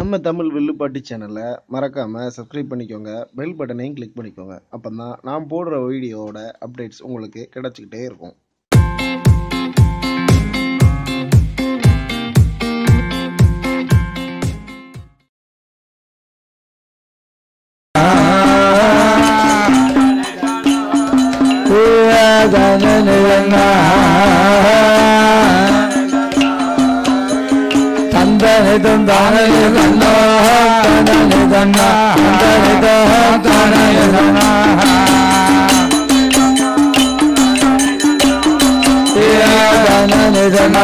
நம்ம தமிழ் வில்லுப்பாட்டு சேனலை மறக்காமல் சப்ஸ்கிரைப் பண்ணிக்கோங்க பெல் பட்டனையும் கிளிக் பண்ணிக்கோங்க அப்போ தான் நான் போடுற வீடியோவோட அப்டேட்ஸ் உங்களுக்கு கிடச்சிக்கிட்டே இருக்கும் தந்தனை தந்தானே தந்தா தந்தனை தந்தா தந்தனை தானே தந்தா தந்தனை தந்தா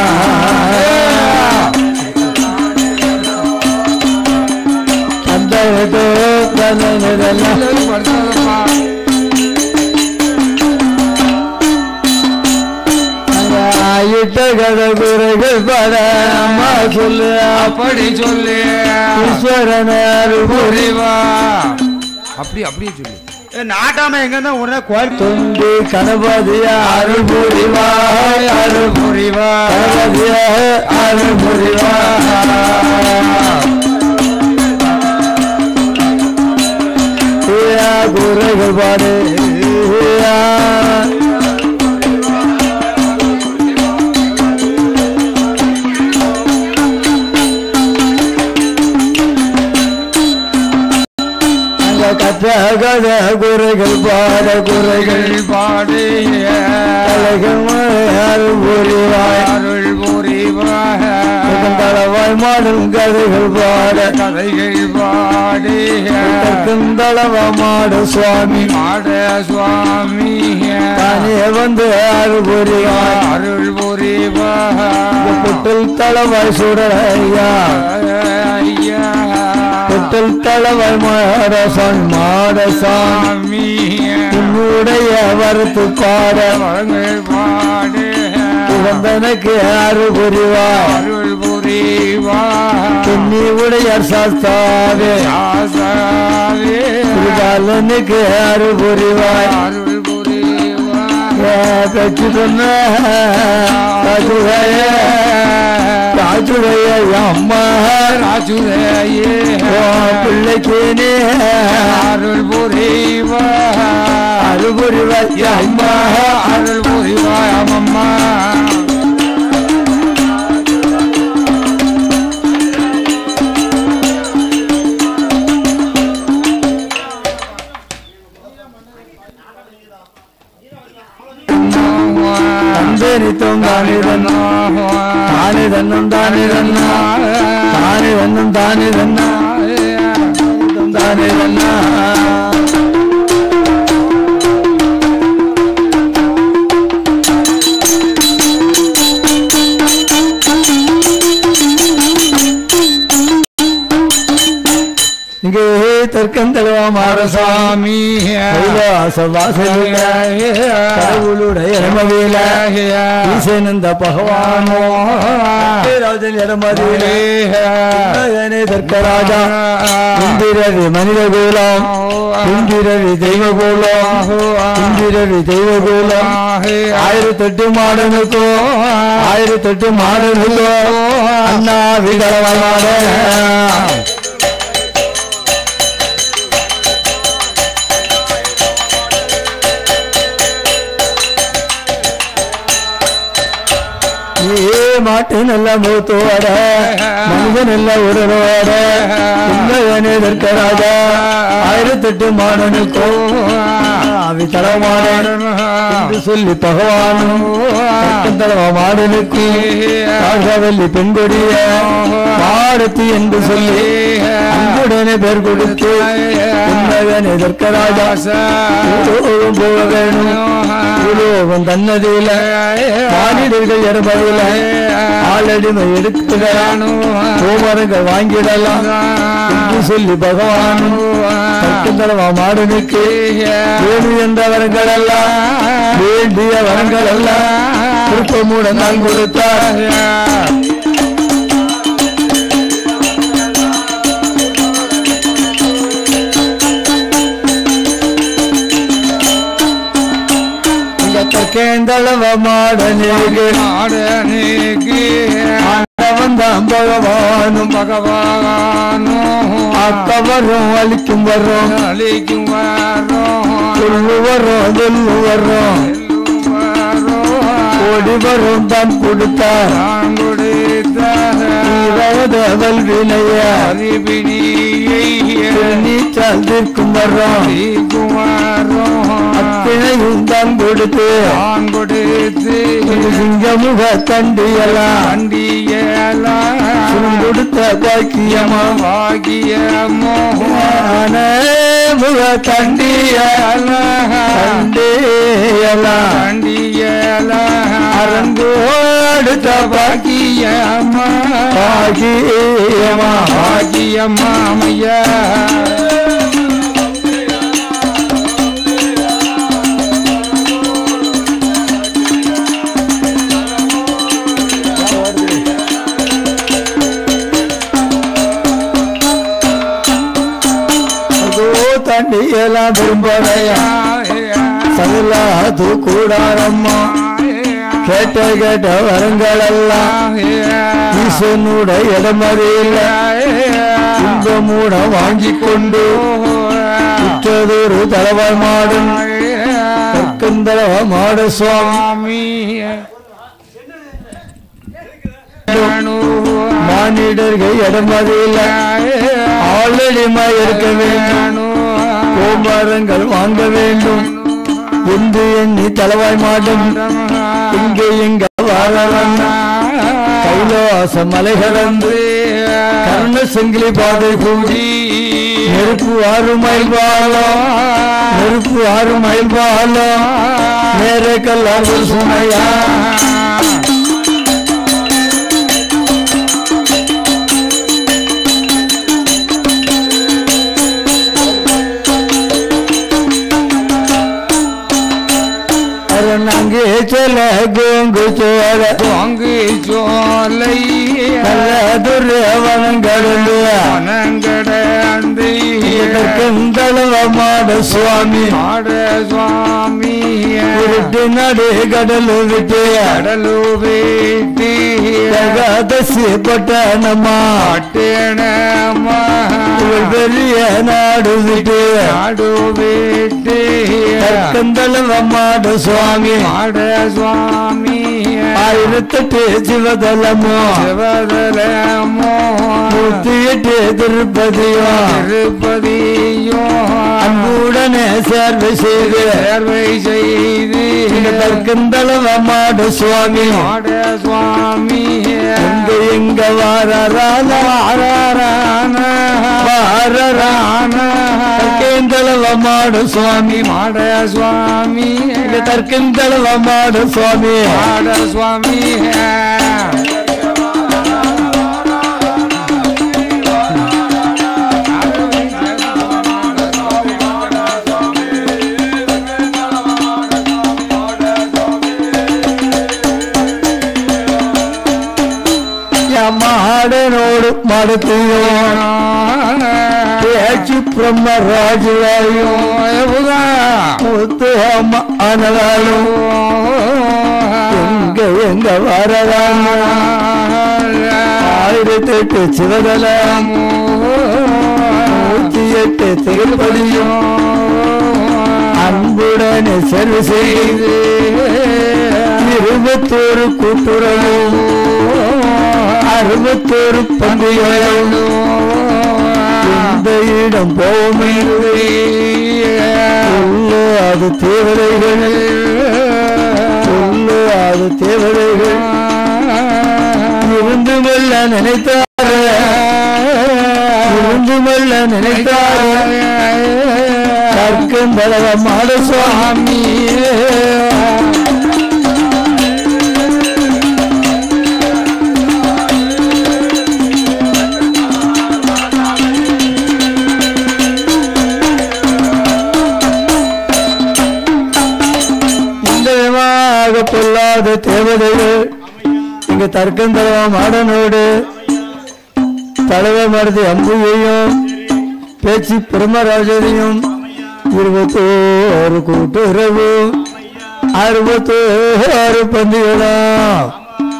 தந்தனை தோ தந்தனை தந்தா ஆயிட்ட கதை குறைகள் பட அம்மா சொல்லு அப்படி சொல்லு ஈஸ்வரனார் புரிவா அப்படி அப்படியே சொல்லு நாட்டாம எங்க இருந்தா உடனே கோயில் துண்டி கணபதியா அருள் புரிவாய் அருள் புரிவா கணபதியா அருள் புரிவாய் ஏயா குறைகள் பாடு ஏயா அங்க கத்த கத குறைகள் பாட குறைகள் பாடு அருள் புரிவாய் அருள் புரிவா தளவாய் மாடும் கதைகள் பாட கதைகள் பாடு தளவ மாடு சுவாமி மாட சுவாமி தானே வந்து அருள் புரிவாய் அருள் புரிவா புட்டல் தளவாய் சுடலையா ஐயா புட்டல் தளவாய் மாடசான் மாடசான் சாமி உன்னுடைய வரத்து பாட வரங்கள் பாடு உகந்தனுக்கு அருள் புரிவாய் அருள் புரிவா துண்ணி உடையார் சாஸ்தாவே ஆசாவே குருபாலனுக்கு அருள் புரிவாய் அருள் புரிவா பெற்று சொன்ன ராஜுடைய ராஜுடைய அம்மா ராஜுதையே உன் பிள்ளைக்கு நீ அருள் புரிவா அருள் புரிவாய் அம்மா அருள் புரிவா அம்மம்மா தந்தேரி தொங்கானி தன்னா தானி தன்னம் தானி தன்னா தானி தன்னம் தானி தன்னா தானி தன்னா இங்கே தெற்கந்தளவா மாரசாமி கைலாச வாசலில கடவுளுடைய இடமதியில ஈசனந்த பகவானோ ராஜன் இடமதியிலே மகனே தர்க்கராஜா இந்திரவி மனித கூலம் இந்திரவி தெய்வ கூலம் இந்திரவி தெய்வ கூலம் ஆயிரத்தெட்டு மாடனுக்கோ ஆயிரத்தெட்டு மாடனுக்கோ அண்ணா விதளவாய் மாட ஏ மாட்டு நல்ல மூத்தோட மனித நல்ல உடலோட உண்மையனே ராஜா ஆயிரத்தெட்டு மாடனுக்கோ அவி தளமாடன் என்று சொல்லி பகவானும் தளவ மாடனுக்கு ராஜாவல்லி பெண்கொடிய மாடத்தி என்று சொல்லி அன்புடனே பேர் கொடுத்து உண்மையனே ராஜா உலோகம் போக வேணும் உலோகம் தன்னதியில மானிடர்கள் இடமதியில ஆளடிமை எடுத்துகிறானோ கோமரங்கள் வாங்கிடலாம் என்று சொல்லி பகவானும் தளவா மாடனுக்கு வேணு என்ற வரங்கள் எல்லாம் வேண்டிய வரங்கள் எல்லாம் திருப்பமுடன் தான் கொடுத்தார் கேந்தளவ மாடனேகு மாடனுக்கு அவன் தான் பகவானும் பகவானும் அக்கவரும் அழிக்கும் வரும் அழிக்கும் வாரோம் சொல்லு வரும் சொல்லு வரும் ஓடி வரும் தான் கொடுத்தார் நீரவதவல் வினைய நீச்சால் தீர்க்கும் வரும் அத்தினையும் தான் கொடுத்து சிங்கமுக கண்டியலாம் கொடுத்த பாக்கியமா ஞான முக கண்டியலாம் கண்டியலாம் அரங்கு அடுத்த பாக்கியமா பாக்கியமா பாக்கியம்மாமையா அதோ தண்டியலாம் விரும்பலையா சகலாது கூடாரம்மா கேட்ட கேட்ட வரங்கள் எல்லாம் ஈசனோட இடமறியில இந்த மூட வாங்கி கொண்டு விற்றதொரு தலைவாய் மாடும் கற்கந்தளவ மாட சுவாமி மானிடர்கள் இடமறியில ஆளடிமா இருக்க வேண்டும் கோமாரங்கள் வாங்க வேண்டும் என்று எண்ணி தலைவாய் மாடும் இங்கே எங்க வாழலாம் கைலாச மலைகளந்து கர்ண செங்கிலி பாதை கூடி நெருப்பு ஆறு மைல் பாலம் நெருப்பு ஆறு மைல் பாலம் நேர கல்லாறு சுமையா அங்கே சொல்ல கோங்கு சோழ அங்கு சோலை நல்ல துர்வனங்களுடைய வனங்கடந்தை கந்தளவ மாட சுவாமி ஆட சுவாமி உருட்டு நடு கடலு விட்டு கடலு வேட்டி ஏகாதசி பட்டணமா பட்டணமா இவள் பெரிய நாடு விட்டு நாடு வேட்டி கந்தளவ மாட சுவாமி ஆட சுவாமி ஆயிரத்தெட்டு சிவதலமோ சிவதலமோ நூத்தி எட்டு திருப்பதியும் திருப்பதியும் அன்புடனே சேர்வை செய்து சேர்வை செய்து இங்க தற்கந்தளவ மாட சுவாமி ஆட சுவாமி எங்க எங்க வாரான ஆராரான வாரான தற்கந்தளவ மாட சுவாமி மாட சுவாமி இங்க தற்கந்தளவ மாட சுவாமி மாட சுவாமி என் மாடனோடு மடத்தையும் பேச்சு பிரம்மராஜுவையும் முத்து அம்மா அனலாலும் எங்க எங்க வரலாம் ஆயிரத்தி எட்டு சிவதலம் நூத்தி எட்டு திருப்பதியும் அன்புடனே செல்வி செய்து இருபத்தோரு கூட்டுறவும் அறுபத்தோரு பங்குகளும் இந்த இடம் போமே சொல்லு அது தேவதைகள் சொல்லு அது தேவதைகள் இருந்து மெல்ல நினைத்தாரு இருந்து மெல்ல நினைத்தாரு கற்கந்தளவ மாட சுவாமி இந்த விதமாக பொல்லாத தேவதைகள் இங்க தர்க்கந்தளவ மாடனோடு தலைவ மருதி அம்புயையும் பேச்சு பிரம்மராஜனையும் இருபத்தோரு கூட்டுறவு அறுபத்தோரு பந்திகளும்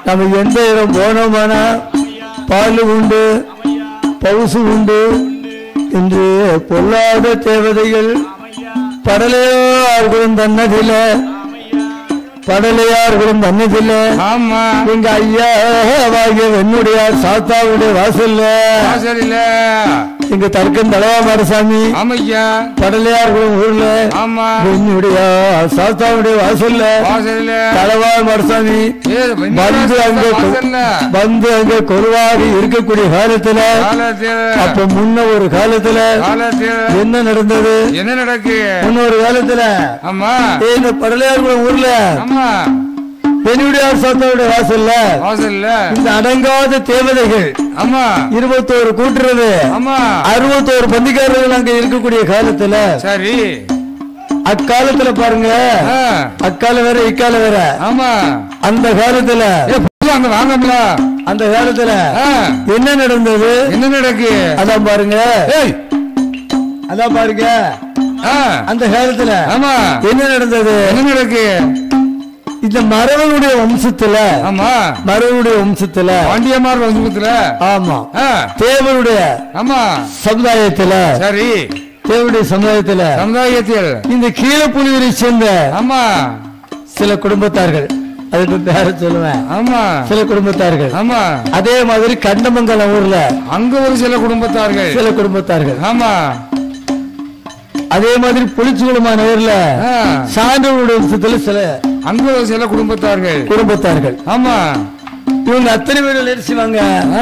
நம்ம எந்த இடம் போனோமானா பால் உண்டு பவுசு உண்டு என்று பொல்லாத தேவதைகள் படலையார்களும் தன்னதில்ல படலையார்களும் தன்னதில்ல ஆமா எங்க ஐயாவாகிய என்னுடைய சாத்தாவுடைய வாசல்ல வாசல் இல்ல எங்க தர்க்கம் தலவாமாரசாமி ஆமையா படலையார்களும் ஊர்ல ஆமா என்னுடைய சாத்தாவுடைய வாசல்ல வாசல் இல்ல தலவாமாரசாமி ஏ, வந்து அங்க வாசல்ல வந்து அங்க கொருவாடி இருக்கக்கூடிய காலத்துல காலத்தில் அப்ப முன்ன ஒரு காலத்துல காலத்தில் என்ன நடந்தது என்ன நடக்கு முன்னொரு காலத்துல ஆமா ஏய், இந்த படலையார்குளம் ஊர்ல ஆமா என்னுடைய சாத்தாவுடைய வாசல்ல வாசல் இல்ல இந்த அடங்காத தேவதைகள் ஆமா இருபத்தோரு கூட்டுறது ஆமா அறுபத்தோரு பந்திக்காரர்கள் அங்க இருக்கக்கூடிய காலத்துல சரி அக்காலத்துல பாருங்க ஆ, அக்கால வேற இக்கால வேற ஆமா அந்த காலத்துல ஏ, புது அங்க வாங்கம்ல அந்த காலத்துல ஆ, என்ன நடந்தது என்ன நடக்கு அதான் பாருங்க ஏய் அதான் பாருங்க ஆ, அந்த காலத்துல ஆமா என்ன நடந்தது என்ன நடக்கு இந்த மரவனுடைய வம்சத்துல ஆமா மரவனுடைய வம்சத்துல பாண்டியமார் வம்சத்துல ஆமா ஆ, தேவனுடைய ஆமா சமுதாயத்துல சரி தேவனுடைய சமுதாயத்துல சமுதாயத்தில் இந்த கீழப்புலியூரை சேர்ந்த ஆமா சில குடும்பத்தார்கள் அதுக்கு பேர சொல்லுவேன் ஆமா சில குடும்பத்தார்கள் ஆமா அதே மாதிரி கண்டமங்கலம் ஊர்ல அங்க ஒரு சில குடும்பத்தார்கள் சில குடும்பத்தார்கள் ஆமா அதே மாதிரி புளிச்சுகுளமான ஊர்ல ஆ, சான்றோருடைய வம்சத்துல சில அங்க ஒரு சில குடும்பத்தார்கள் குடும்பத்தார்கள் ஆமா இவங்க அத்தனை பேர் என்ன செய்வாங்க ஆ,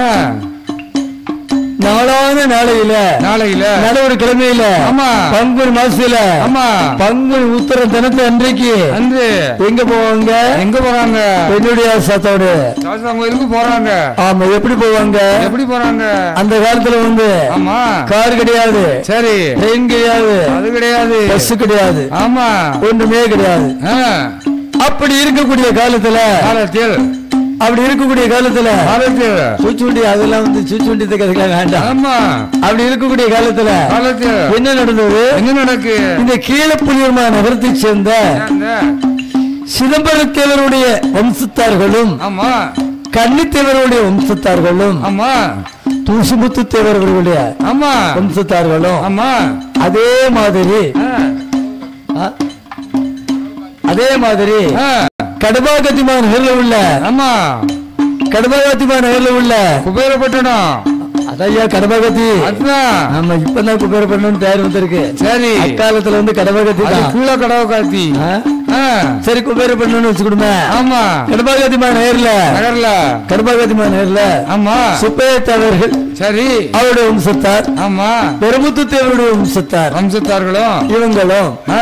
நாளான நாளையில நாளையில நடுவர் கிழமையில ஆமா. பங்குனி மாசத்துல ஆமா பங்குனி உத்தர தினத்து அன்றைக்கு அன்று எங்க போவாங்க எங்க போறாங்க என்னுடைய சத்தோடு சாஸ்திரா கோயிலுக்கு போறாங்க ஆமா எப்படி போவாங்க எப்படி போறாங்க அந்த காலத்துல வந்து ஆமா கார் கிடையாது சரி ட்ரெயின் கிடையாது அது கிடையாது பஸ் கிடையாது ஆமா ஒன்றுமே கிடையாது ஆ, அப்படி இருக்கக்கூடிய காலத்துல காலத்தில் அப்படி இருக்கக்கூடிய காலத்துல காலத்தில் சூச்சுண்டி அதெல்லாம் வந்து சூச்சுண்டி கதைக்கலாம் வேண்டாம் ஆமா அப்படி இருக்கக்கூடிய காலத்துல காலத்தில் என்ன நடந்தது என்ன நடக்கு இந்த கீழப்புலியர்மா நகரத்தை சேர்ந்த என்ன? சிதம்பரத்தேவருடைய வம்சத்தார்களும் ஆமா கன்னித்தேவருடைய வம்சத்தார்களும் ஆமா தூசுமுத்து தேவர்களுடைய ஆமா வம்சத்தார்களும் ஆமா அதே மாதிரி ஆ, ஆ, அதே மாதிரி ஆ, கடபாகத்திமா நகர்ல உள்ள ஆமா கடபாகத்திமா நகர்ல உள்ள குபேரப்பட்டணம் அதையா கடபாகத்தி அதுதான் ஆமா இப்பதான் குபேர பண்ணணும் தயார் வந்திருக்கு சரி அக்காலத்துல வந்து கடபாகத்தி அது தான் கீழே கடவை காத்தி ஆ? ஆ, சரி குபேர பண்ணணும்னு வச்சுக்கிடுமே ஆமா கடபாகத்திமா நகர்ல நகர்ல கடபாகத்திமா நகர்ல ஆமா சுப்பைய தேவர்கள் சரி அவருடைய வம்சத்தார் ஆமா பெருமுத்து தேவருடைய வம்சத்தார் வம்சத்தார்களும் இவங்களும் ஆ,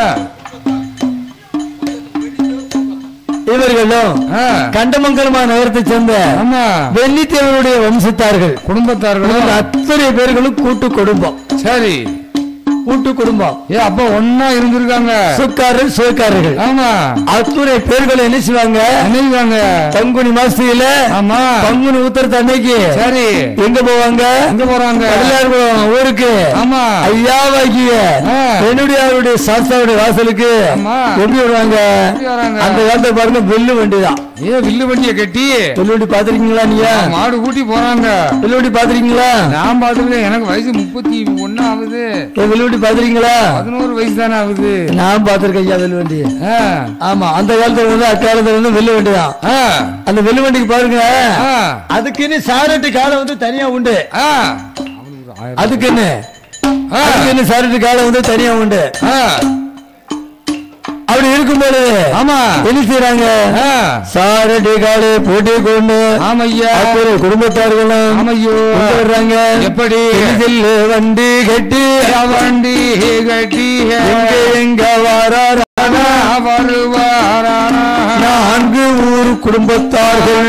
இவர்களும் ஆ, கண்டமங்கலமா நகரத்தை சேர்ந்த ஆமா வெள்ளித்தேவருடைய வம்சத்தார்கள் குடும்பத்தார்களும் இவங்க அத்தனை பேர்களும் கூட்டு குடும்பம் சரி கூட்டு குடும்பம் ஏ அப்ப ஒன்னா இருந்திருக்காங்க சுக்காரர்கள் சுயக்காரர்கள் ஆமா அத்துணை பேர்களை என்ன செய்வாங்க நினைவாங்க பங்குனி மாசத்துல ஆமா பங்குனி உத்தரத்து அன்னைக்கு சரி எங்க போவாங்க எங்க போறாங்க கடலார்குளம் ஊருக்கு ஆமா ஐயாவாகிய ஆ. என்னுடைய சாஸ்தாவுடைய வாசலுக்கு ஆமா. எப்படி வருவாங்க எப்படி வராங்க? அந்த காலத்துல பாருங்க வெள்ளு வண்டி தான் ஏ வில்லு வண்டிய கட்டி வெள்ளு வண்டி பாத்திருக்கீங்களா நீங்க மாடு கூட்டி போறாங்க வெள்ளு வண்டி பாத்திருக்கீங்களா நான் பாத்துருக்கேன் எனக்கு வயசு முப்பத்தி ஒண்ணு ஆகுது ஏ, வெள்ளு வண்டி பாத்திருக்கீங்களா பதினோரு வயசு தானே ஆகுது நான் பாத்திருக்கேன் ஐயா வெள்ளு வண்டி ஆ, ஆமா அந்த காலத்துல வந்து அக்காலத்துல வந்து வெள்ளு வண்டி தான் ஆ, அந்த வெள்ளு வண்டிக்கு பாருங்க ஆ, அதுக்குன்னு சாரட்டு காலம் வந்து தனியா உண்டு ஆ, அதுக்குன்னு ஆ, அதுக்குன்னு சாரட்டு காலம் வந்து தனியா உண்டு ஆ, அப்படி இருக்கும்போது ஆமா என்ன செய்யறாங்க ஆ, சாரட்டு காலை போட்டி கொண்டு ஆமையா அப்புற குடும்பத்தார்களும் ஆமையோ கொண்டு வர்றாங்க எப்படி எளிதில் வண்டி கட்டி வண்டி கட்டி எங்க எங்க வாரார் வருவாரான நான்கு ஊர் குடும்பத்தார்கள்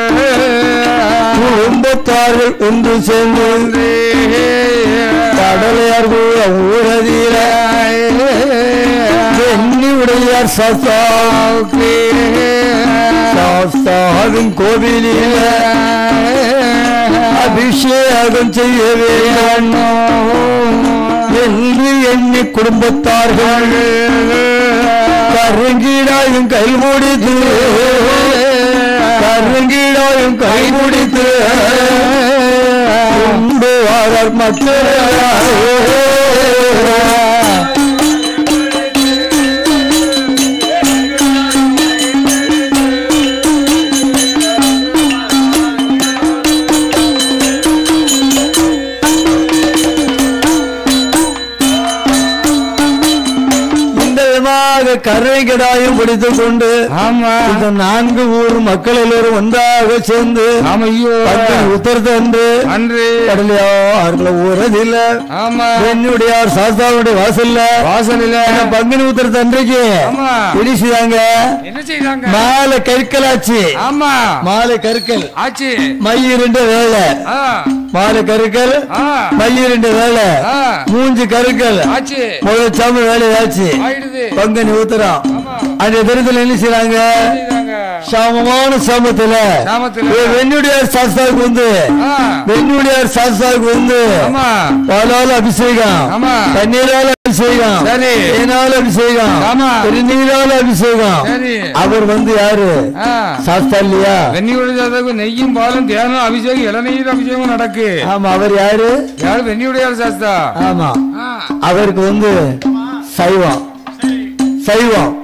குடும்பத்தார்கள் ஒன்று சேர்ந்து கடலையார்கள் ஊரதியில எண்ணி உடையார் சாஸ்தாவுக்கு சாஸ்தாவின் கோவிலில் அபிஷேகம் செய்ய வேண்டும் என்று எண்ணி குடும்பத்தார்கள் கருங்கீடாயும் கைல் முடித்து கருங்கீடாயும் மக்கள் இந்த விதமாக கரை கடாயும் பிடித்துக் கொண்டு ஆமா இந்த நான்கு ஊர் மக்கள் எல்லோரும் ஒன்றாக சேர்ந்து ஆமா ஐயோ உத்தரத்தன்று அன்று கடலையாறுல ஊரதில்ல ஆமா என்னுடையார் சாஸ்தாவுடைய வாசல்ல வாசலில பங்குனி உத்தரத்து அன்றைக்கு ஆமா. இடிச்சுதாங்க என்ன செய்தாங்க மாலை கற்களாச்சு ஆமா மாலை கற்கள் ஆச்சு மையிருண்ட வேலை ஆ மாலை கருக்கள் ஆ மையிருண்ட வேலை ஆ மூஞ்சு கருக்கள் ஆச்சு முதல் சாமி வேலையாச்சு ஆயிடுது பங்குனி உத்தரம் ஆமா அந்த தினத்துல என்ன செய்றாங்க செய்தாங்க சாமமான சாமத்துல சாமத்துல. வெண்ணுடையார் சாஸ்தாவுக்கு வந்து ஆ வெண்ணுடையார் சாஸ்தாவுக்கு வந்து ஆமா பாலால அபிஷேகம் ஆமா. தண்ணீரால அபிஷேகம் சரி. தேனால அபிஷேகம் ஆமா. திருநீரால அபிஷேகம் சரி அவர் வந்து யாரு ஆ சாஸ்தா இல்லையா வெண்ணி உடையாருக்கு நெய்யும் பாலும் தேனும் அபிஷேகம் இளநீர் அபிஷேகம் நடக்கு ஆமா அவர் யாரு யாரு வெண்ணி உடையார் சாஸ்தா ஆமா ஆ, அவருக்கு வந்து சைவம் சைவம்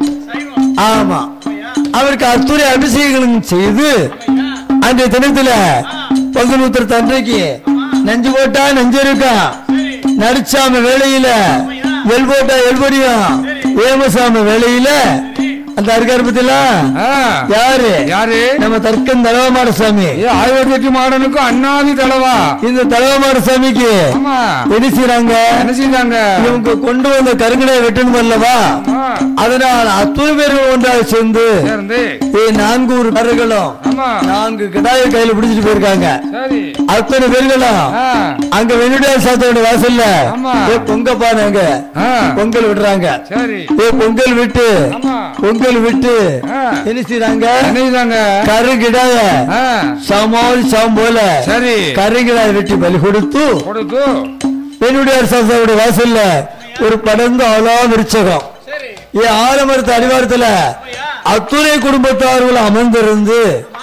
ஆமா அவருக்கு அத்துறை அபிஷேகம் செய்து அன்றைய தினத்துல பங்குனூத்திர அன்றைக்கு நஞ்சு போட்டா நஞ்சு இருக்கா நடிச்சாம வேலையில எல் போட்டா எல்படியும் ஏமசாம வேலையில அந்த இருக்காரு பத்தில ஆ. யாரு யாரு நம்ம தர்க்கம் தலவமாட சாமி ஏ ஆயுர்வேதி மாடனுக்கும் அண்ணாதி தலவா இந்த தலவமாட சாமிக்கு ஆமா என்ன செய்றாங்க என்ன செய்தாங்க இவங்க கொண்டு வந்த கருங்கடை வெட்டணும் அல்லவா ஆ, அதனால் அத்துணை பேர்கள் ஒன்றாக சேர்ந்து சேர்ந்து ஏய், நான்கு ஒரு கருகளும் ஆமா நான்கு கிடாய கையில பிடிச்சிட்டு போயிருக்காங்க சரி அத்தனை பேர்களும் ஆ, அங்க வெண்ணுடைய சாத்தோட வாசல்ல ஆமா. ஏ பொங்கப்பா நாங்க ஆ, பொங்கல் விடுறாங்க சரி ஏ பொங்கல் விட்டு ஆமா பொங்கல் விட்டு ஆ. என்ன செய்றாங்க என்ன செய்தாங்க கரு கிடாய ஆ, சாமால் சாம் போல சரி கரு கிடாய வெட்டி பலி கொடுத்து கொடுத்து என்னுடைய சாஸ்தாவோட வாசல்ல ஒரு படர்ந்த ஆலா விருச்சகம் சரி ஏ ஆலமரத்து அடிவாரத்துல அத்துணை குடும்பத்தார்கள் அமர்ந்திருந்து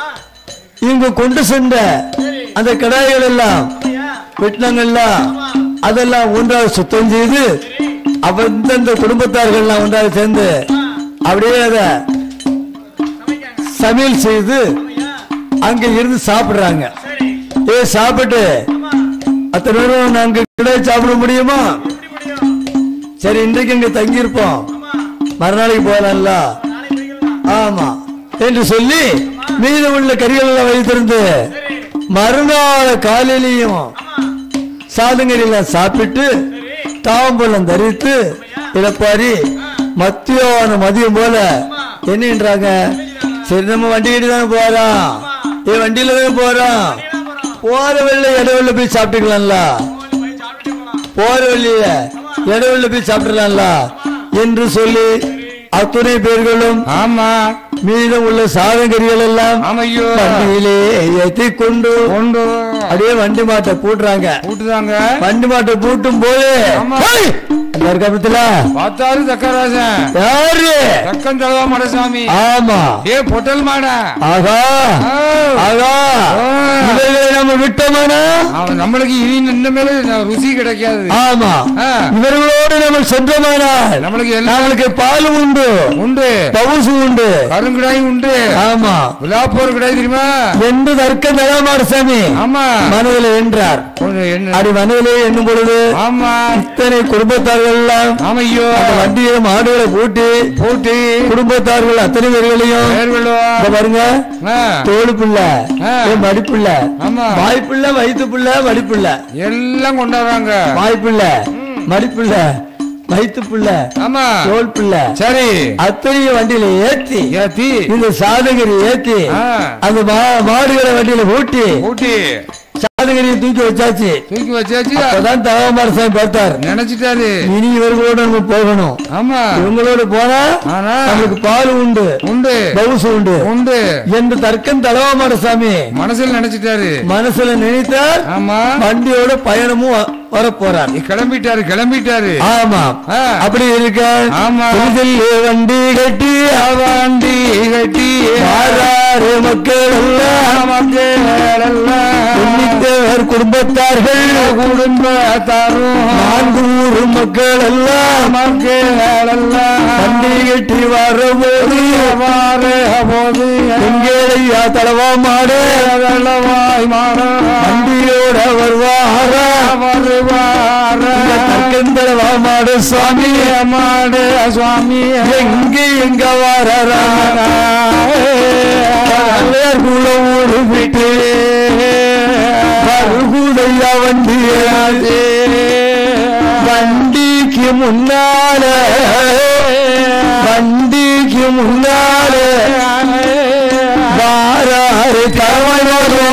இவங்க கொண்டு சென்ற அந்த கடாய்கள் எல்லாம் வெட்டினங்கள்லாம் அதெல்லாம் ஒன்றாக சுத்தம் செய்து அந்தந்த குடும்பத்தார்கள் எல்லாம் ஒன்றாக சேர்ந்து அப்படியே அத சமையல் செய்து அங்க இருந்து சாப்பிடுறாங்க ஏ சாப்பிட்டு அத்தனை பேரும் நாங்க கிடையாது சாப்பிட முடியுமா சரி இன்றைக்கு இங்க தங்கி இருப்போம் மறுநாளைக்கு போகலாம்ல ஆமா என்று சொல்லி மீதம் உள்ள கறிகள் எல்லாம் வைத்திருந்து மறுநாள் காலையிலையும் சாதங்கரியெல்லாம் சாப்பிட்டு தாம்பூலம் தரித்து இழப்பாரி மத்தியான மதியம் போல என்னன்றாங்க சரி நம்ம வண்டி கிட்ட தானே போறோம் ஏ வண்டியில தானே போறோம் போற வழியில இடைவெளியில போய் சாப்பிட்டுக்கலாம்ல போற வழியில இடைவெளியில போய் சாப்பிடலாம்ல என்று சொல்லி அத்துணை பேர்களும் ஆமா மீதம் உள்ள சாதகரிகள் எல்லாம் ஆமையோ வண்டியிலே ஏத்தி கொண்டு கொண்டு அப்படியே வண்டி மாட்டை பூட்டுறாங்க கூட்டுதாங்க வண்டி மாட்டை பூட்டும் போது ஆமா. ஹேய்! அந்த இருக்கப்பத்துல பார்த்தாரு தக்கராஜன் யாரு தக்கன் தலவா மடசாமி ஆமா ஏ பொட்டல் மாடா ஆகா ஆ. ஆகா ஆ. இவர்களை நம்ம விட்டோமானா அவன் நம்மளுக்கு இனி இந்த மேல ருசி கிடைக்காது ஆமா ஆ. இவர்களோடு நம்ம சென்றோமானால் நம்மளுக்கு எல்லாம் நம்மளுக்கு பால் உண்டு உண்டு பவுசு உண்டு கருங்குடாய் உண்டு ஆமா விழாப்போர் கிடையாது தெரியுமா என்று தர்க்க தயாமாடு சாமி ஆமா மனதில் என்றார் கொஞ்சம் என்ன அப்படி மனதிலே எண்ணும் பொழுது ஆமா இத்தனை குடும்பத்தார்கள் எல்லாம் ஆமையோ அந்த வண்டியை மாடுகளை பூட்டி போட்டி குடும்பத்தார்கள் அத்தனை பேர்களையும் பேர்களோ இங்க பாருங்க ஆ, தோடு புள்ள ஆ. மடிப்புள்ள ஆமா வாய்ப்புள்ள வயிற்று புள்ள மடிப்புள்ள எல்லாம் கொண்டாடுறாங்க வாய்ப்புள்ள மடிப்புள்ள வயிற்று புள்ள ஆமா தோல் புள்ள சரி அத்தனையும் வண்டியில ஏத்தி ஏத்தி இந்த சாதகரி ஏத்தி ஆ, அந்த மா- மாடுகளை வண்டியில பூட்டி ஊட்டி சாதகரியை தூக்கி வச்சாச்சு தூக்கி வச்சாச்சு அப்பதான் தகவமார் சாமி பார்த்தார் நினைச்சிட்டாரு இனி இவர்களோட நம்ம போகணும் ஆமா இவங்களோட போனா ஆனா நம்மளுக்கு பால் உண்டு உண்டு பவுசு உண்டு உண்டு என்று தர்க்கம் தலவாமாட சாமி மனசுல நினைச்சிட்டாரு மனசுல நினைத்தார் ஆமா வண்டியோட பயணமும் வ- வர போறார் கிளம்பிட்டாரு கிளம்பிட்டாரு ஆமா ஆ. அப்படி இருக்க ஆமா. புதுதில்லி வண்டி கட்டி வண்டி கட்டி ஆறாறு மக்கள் எல்லாம் எண்ணிக்கைவர் குடும்பத்தார்கள் குடும்பத்தாரும் நான்கூறு மக்கள் எல்லாம் வண்டி கட்டி வரபோது போது எங்கேயா தலவா மாடு வெள்ளவாய் வண்டியோட வருவாரா வருவார தற்கந்தளவா மாடு சுவாமி மாடு சுவாமி எங்க எங்க வாரா குல ஊரு விட்டு வருகுதையா வண்டியாது வண்டிக்கு முன்னால வண்டிக்கு முன்னால வாராறு தமிழரோ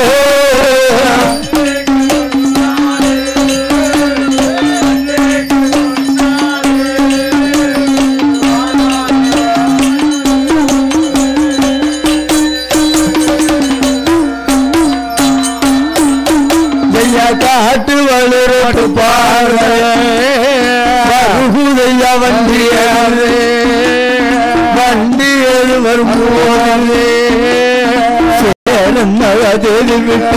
ஐயா காட்டு வளரட்டு பாரு வருகுதையா வண்டியாது வண்டி ஏழு வரும்போது சேலம் தேடி விட்டு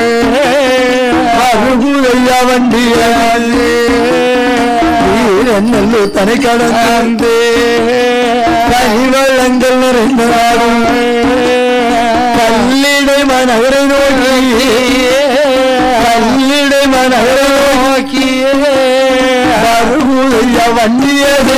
வருகுதையா வண்டியாது வீரநல்லு தனி கடந்து கைவள்ளங்கள் நிறைந்த நாடும் பள்ளிடை மனகரை நோக்கி பள்ளிடை மனகரை நோக்கி வருகுதைய வண்டியது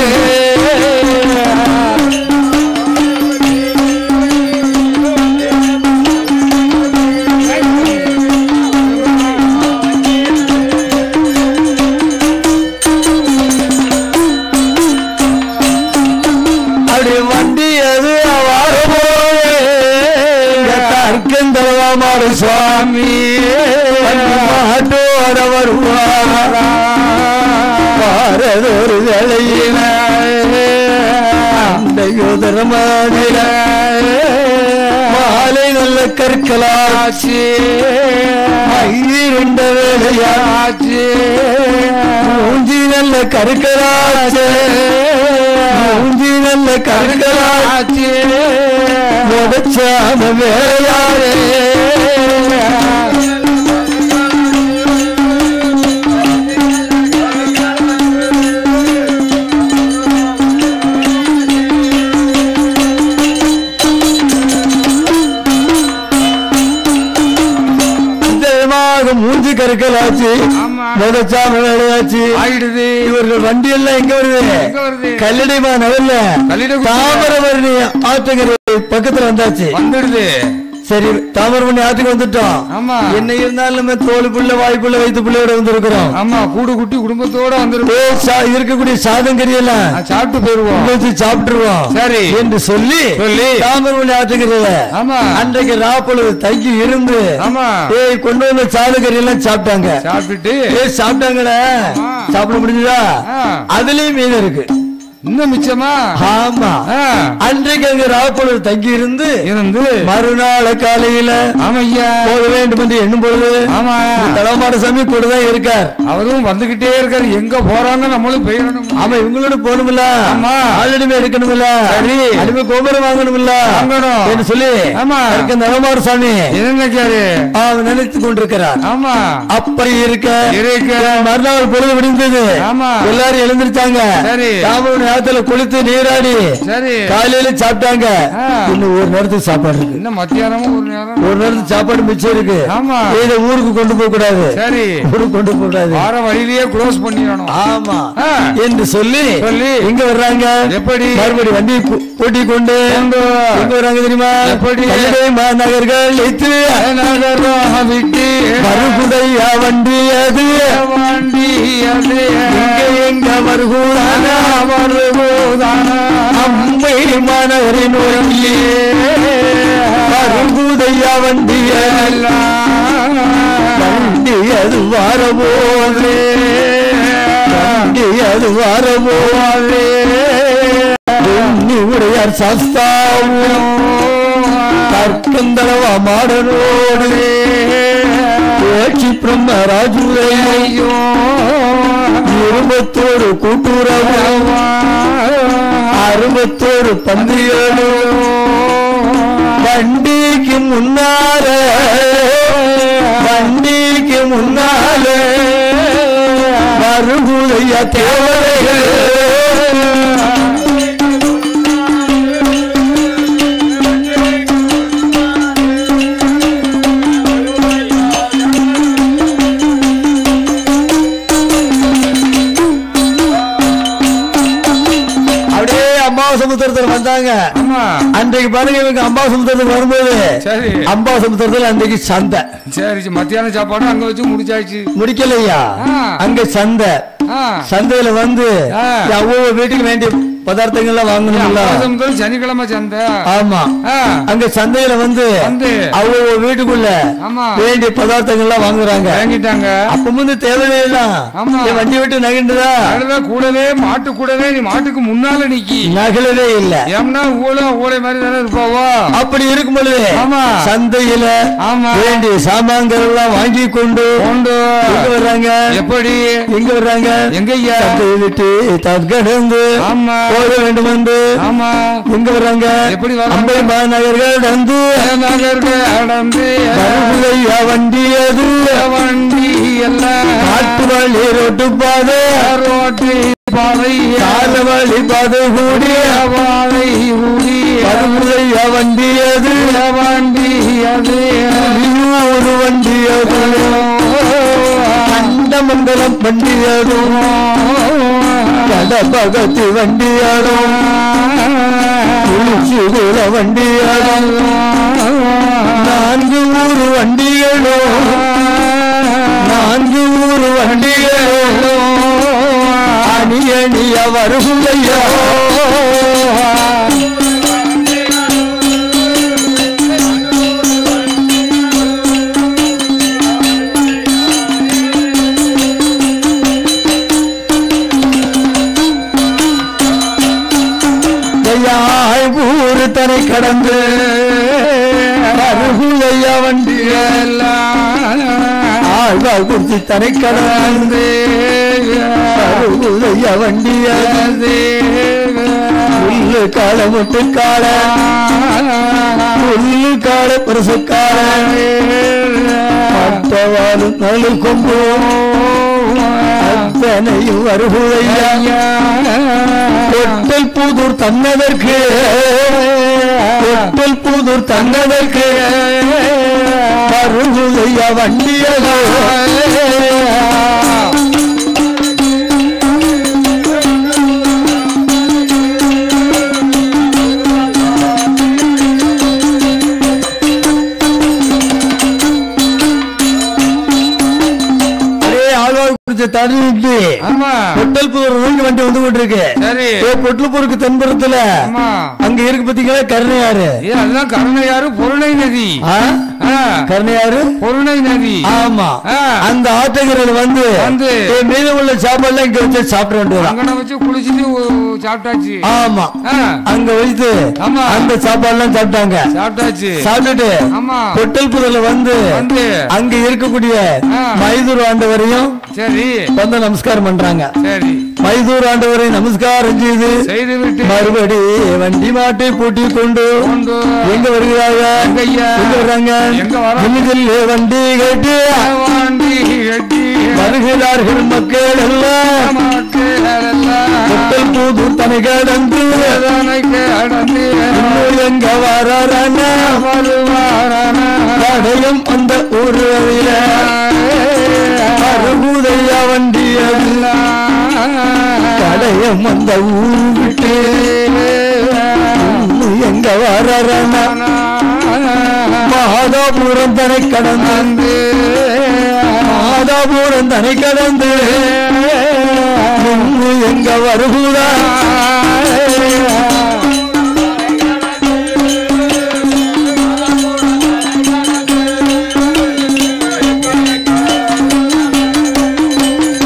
அப்படி வண்டியது வாரபோது தற்கந்தளவா மாடு சுவாமி மாட்டோட வருவாரா பாரதொரு வேளையில அந்த யோதரமாடில மாலை நல்ல கற்களாச்சு இருண்ட வேலையாச்சு மூஞ்சி நல்ல கற்களாச்சு மூஞ்சி நல்ல கற்களாச்சு உடச்சாம வேலையாரே நிச்சயமாக மூஞ்சி கருக்கலாச்சு ஆமா. முதச்சாம வேலையாச்சு ஆயிடுது இவர்கள் வண்டி எல்லாம் எங்க வருது எங்க வருது கல்லடிமா நகர்ல கல்லிடகுடி. தாமிரபரணி ஆத்தங்கரை பக்கத்துல வந்தாச்சு வந்துடுது சரி தாமிரபரணி ஆத்துக்கு வந்துட்டோம் ஆமா என்ன இருந்தாலும் நம்ம தோல் புள்ள வாய் புள்ள வயிற்று புள்ளையோட வந்திருக்கிறோம் ஆமா கூடு குட்டி குடும்பத்தோட வந்துருவோம் ஏ, சா- இருக்கக்கூடிய சாதம் கறி எல்லாம் சாப்பிட்டு போயிருவோம் இங்க வச்சு சாப்பிட்டுருவோம் சரி. என்று சொல்லி சொல்லி. தாமிரபரணி ஆத்துக்கிறத ஆமா அன்றைக்கு ராப்பொழுது தங்கி இருந்து ஆமா ஏய் கொண்டு வந்த சாதம் கறி எல்லாம் சாப்பிட்டாங்க சாப்பிட்டுட்டு ஏய் சாப்பிட்டாங்களே ஆமா. சாப்பிட முடிஞ்சதா ஆ, அதுலயும் மீன் இருக்கு இன்னும் மிச்சமா ஆமா ஆ, அன்றைக்கு அங்க ராப்பொழுது தங்கி இருந்து இருந்து மறுநாள் காலையில ஆமையா போக வேண்டும் என்று எண்ணும் பொழுது ஆமா தலமாட சாமி கூட தான் இருக்கார் அவரும் வந்துகிட்டே இருக்காரு எங்க போறாங்க நம்மளும் போயிடணும் ஆமா இவங்களோட போகணும்ல ஆமா. ஆளுமே எடுக்கணும்ல சரி. அடிமை கோபுரம் வாங்கணும்ல வாங்கணும். என்று சொல்லி ஆமா. இருக்க தலமாட சாமி என்ன நினைக்காரு அவர் நினைத்து கொண்டிருக்கிறார் ஆமா அப்படி இருக்க இருக்க. மறுநாள் பொழுது விடிந்தது ஆமா. எல்லாரும் எழுந்திருச்சாங்க சரி. தாமரை நேரத்துல குளித்து நீராடி சரி காலையில சாப்பிட்டாங்க ஆ. இன்னும் ஒரு நேரத்துக்கு சாப்பாடு இருக்கு இன்னும் மத்தியானமும் ஒரு நேரம் ஒரு நேரத்துக்கு சாப்பாடு மிச்சம் இருக்கு ஆமா. இதை ஊருக்கு கொண்டு போக கூடாது சரி ஊருக்கு கொண்டு போக கூடாது வார வழியிலேயே க்ளோஸ் பண்ணிடணும் ஆமா ஆ. என்று சொல்லி சொல்லி. எங்க வர்றாங்க எப்படி? மறுபடி வண்டி கூட்டி கொண்டு கொண்டு. எங்க வர்றாங்க தெரியுமா எப்படி? கல்லடை மாநகர்கள் இத்து நகரம் விட்டு மறுகுடையா வண்டி அது வண்டி அது எங்க எங்க வருகுதான வருவதான அம்மை மாநகரின் ஒருங்கி மறுகுடையா வண்டி அது. வண்டி அது வரபோது வண்டி அது வரபோது உடையார் சாஸ்தாவும் கற்கந்தளவா மாடனோடு ஏட்சி பிரம்மராஜுரையோ இருபத்தோரு கூட்டுறவு அறுபத்தோரு பந்தியோடு வண்டிக்கு முன்னால வண்டிக்கு முன்னால மறுகுதைய தேவரைகள் அப்படியே அம்மா சமுத்திரத்தில் வந்தாங்க ஆமா அன்றைக்கு பாருங்க இவங்க அம்பா சமுத்திரத்துக்கு வரும்போது சரி அம்பா சமுத்திரத்தில் அன்றைக்கு சந்தை சரி சரி, மத்தியான சாப்பாடு அங்க வச்சு முடிச்சாச்சு முடிக்கலையா ஆ. அங்க சந்தை ஆ. சந்தையில வந்து ஆ. ஒவ்வொரு வீட்டுக்கு வேண்டிய பதார்த்தங்கள்லாம் வாங்கணும்ல அமாவாசை முதல் சனிக்கிழமை சந்தை ஆமா ஆ. அங்க சந்தையில வந்து வந்து. அவங்க வீட்டுக்குள்ள ஆமா. வேண்டிய பதார்த்தங்கள்லாம் வாங்குறாங்க வாங்கிட்டாங்க அப்ப வந்து தேவையில்லாம் ஆமா. என் வண்டி விட்டு நகின்றதா அழுதா கூடவே மாட்டு கூடவே நீ மாட்டுக்கு முன்னால நிக்கி நகலவே இல்ல ஏம்னா ஊழ ஊழை மாதிரி தானே இருப்பாவோ அப்படி இருக்கும் பொழுது ஆமா. சந்தையில ஆமா. வேண்டிய சாமான்கள் எல்லாம் வாங்கி கொண்டு கொண்டு எங்க வர்றாங்க எப்படி எங்க வர்றாங்க எங்கய்யா சந்தையை விட்டு தற்கடந்து ஆமா போக வேண்டும் என்று ஆமா எங்க வர்றாங்க எப்படி வர்றாங்க? அம்பை மாநகர்கள் நடந்து நகர்கள் அடந்து வருகையா வண்டி அது வண்டி எல்லாம் காட்டு வழி ரோட்டு பாதை ரோட்டு பாதை கால வழி பாதை கூடி பாதை ஊடி வருகையா வண்டி அது வண்டி அது ஒரு வண்டி அது அண்டமங்கலம் வண்டி அது கடபகத்தி வண்டி ஆடும் குளிச்சுகுல வண்டி ஆடும் நான்கு ஊரு வண்டிகளும் நான்கு ஊரு வண்டிகளும் அணி அணிய வருகையா ஐயாய் ஊரு தரை கடந்து வருகையா வண்டி ஆழ்வார் குறிச்சி தரை கடந்து வருகையா வண்டியா புல்லு கால முட்டு கால புல்லு கால பரிசு கால மற்றவாலும் நலு கொம்பு அத்தனையும் வருகையா ஒட்டல் புதூர் தன்னதற்கு ஒட்டல் புதூர் தன்னதற்கு வருகையா வண்டியதோ அப்படியே ஆழ்வார் குறிச்ச தடுத்து ஆமா பொட்டல் புதூர் நோக்கி வண்டி வந்து கொண்டிருக்கு சரி ஏ, பொட்டல்பூருக்கு தென்புறத்துல ஆமா அங்க இருக்கு பாத்தீங்களா கருணையாறு ஏ அதுதான் கருணையாறு பொருணை நதி ஆ? ஆ, கருணையாறு பொருணை நதி ஆமா ஆ. அந்த ஆட்டகரில் வந்து வந்து. ஏ, மீதம் உள்ள சாப்பாடுலாம் இங்க வச்சு சாப்பிட வேண்டியதான் அங்கன வச்சு குளிச்சுட்டு ஓ- சாப்பிட்டாச்சு ஆமா ஆ, அங்க வைத்து ஆமா. அந்த சாப்பாடுலாம் சாப்பிட்டாங்க சாப்பிட்டாச்சு சாப்பிட்டுட்டு ஆமா பொட்டல் புதல வந்து வந்து அங்க இருக்கக்கூடிய ஆ. மைதூர் ஆண்டவரையும் சரி வந்து நமஸ்காரம் பண்றாங்க சரி மைதூர் ஆண்டவரை நமஸ்காரம் செய்து செய்து விட்டு மறுபடி வண்டி மாட்டை பூட்டி கொண்டு கொண்டு எங்க வருகிறாங்க எங்கய்யா? எங்க வர்றாங்க எங்க வர்றாங்க? தில்லிதில்லி வண்டி கேட்டு வாண்டி கட்டி வருகிறார்கள் மக்கள் எல்லாம் பொட்டல் புது தனி கடந்து இன்னும் எங்க வரான கடையும் அந்த ஊரில் அருகுதையா வண்டி கடையும் அந்த ஊர் விட்டு இன்னும் எங்க வரான மாதாபுரம் தனை கடந்து மாதாபுரம் தனை கடந்து இன்னும் எங்க வருகுதா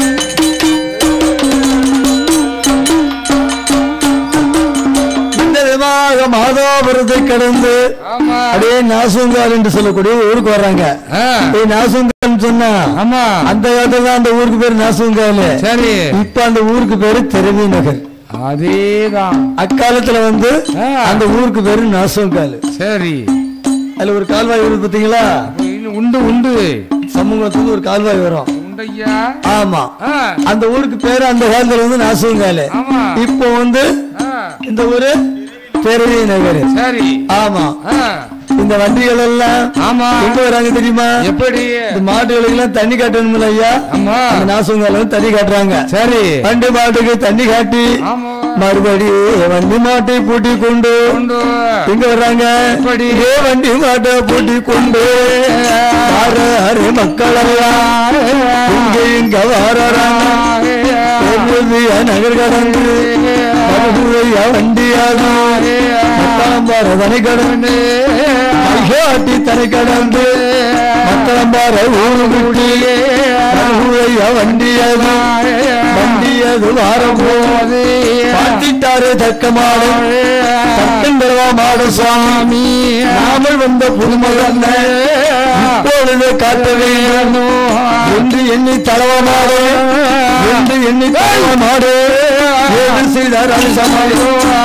இந்த மெல்லமாக மாதாபுரத்தை கடந்து ஆமா அப்படியே நாசுங்கால் என்று சொல்லக்கூடிய ஊருக்கு வர்றாங்க ஆ, ஏய் நாசுங்கால் சொன்னா ஆமா அந்த காலத்துல தான் அந்த ஊருக்கு பேரு நாசுங்கால் சரி இப்ப அந்த ஊருக்கு பேரு திரவி நகர் அதேதான் அக்காலத்துல வந்து ஆ. அந்த ஊருக்கு பேரு நாசுங்கால் சரி அதுல ஒரு கால்வாய் வருது பாத்தீங்களா இன்னும் உண்டு உண்டு சமூகத்துக்கு ஒரு கால்வாய் வரும் உண்டையா ஆமா ஆ, அந்த ஊருக்கு பேரு அந்த காலத்துல வந்து நாசுங்கால் ஆமா இப்போ வந்து ஆ, இந்த ஊரு திரவி நகர் சரி ஆமா ஆ, இந்த வண்டிகள் எல்லாம் ஆமா எங்க வராங்க தெரியுமா எப்படி இந்த மாட்டுகளுக்கு எல்லாம் தண்ணி காட்டணும்ல ஐயா ஆமா அந்த நாசுங்கால வந்து தண்ணி காட்டுறாங்க சரி வண்டி மாட்டுக்கு தண்ணி காட்டி ஆமா மறுபடி வண்டி மாட்டை பூட்டி கொண்டு உண்டு எங்க வர்றாங்க எப்படி? இதே வண்டி மாட்டை பூட்டி கொண்டு யாரு யாரு மக்கள் எல்லாம் இங்க இங்க வர்றாங்க பெருமையா நகர் கடந்து மறுபடியா வண்டியாகும் மத்தாம்பார தனி கடந்து கைகாட்டி தனி கடந்து மத்தாம்பார ஊரு குட்டி மறுபடியா வண்டியாகும் வண்டியது வாரம் போது பாத்திட்டாரு தக்க மாடு தக்கந்தரவா மாடு சுவாமி நாமல் வந்த புதுமகன் இப்பொழுது காட்ட வேண்டும் என்று எண்ணி தளவ மாடு என்று எண்ணி தளவ மாடு ஏது செய்தார் அரசமாடு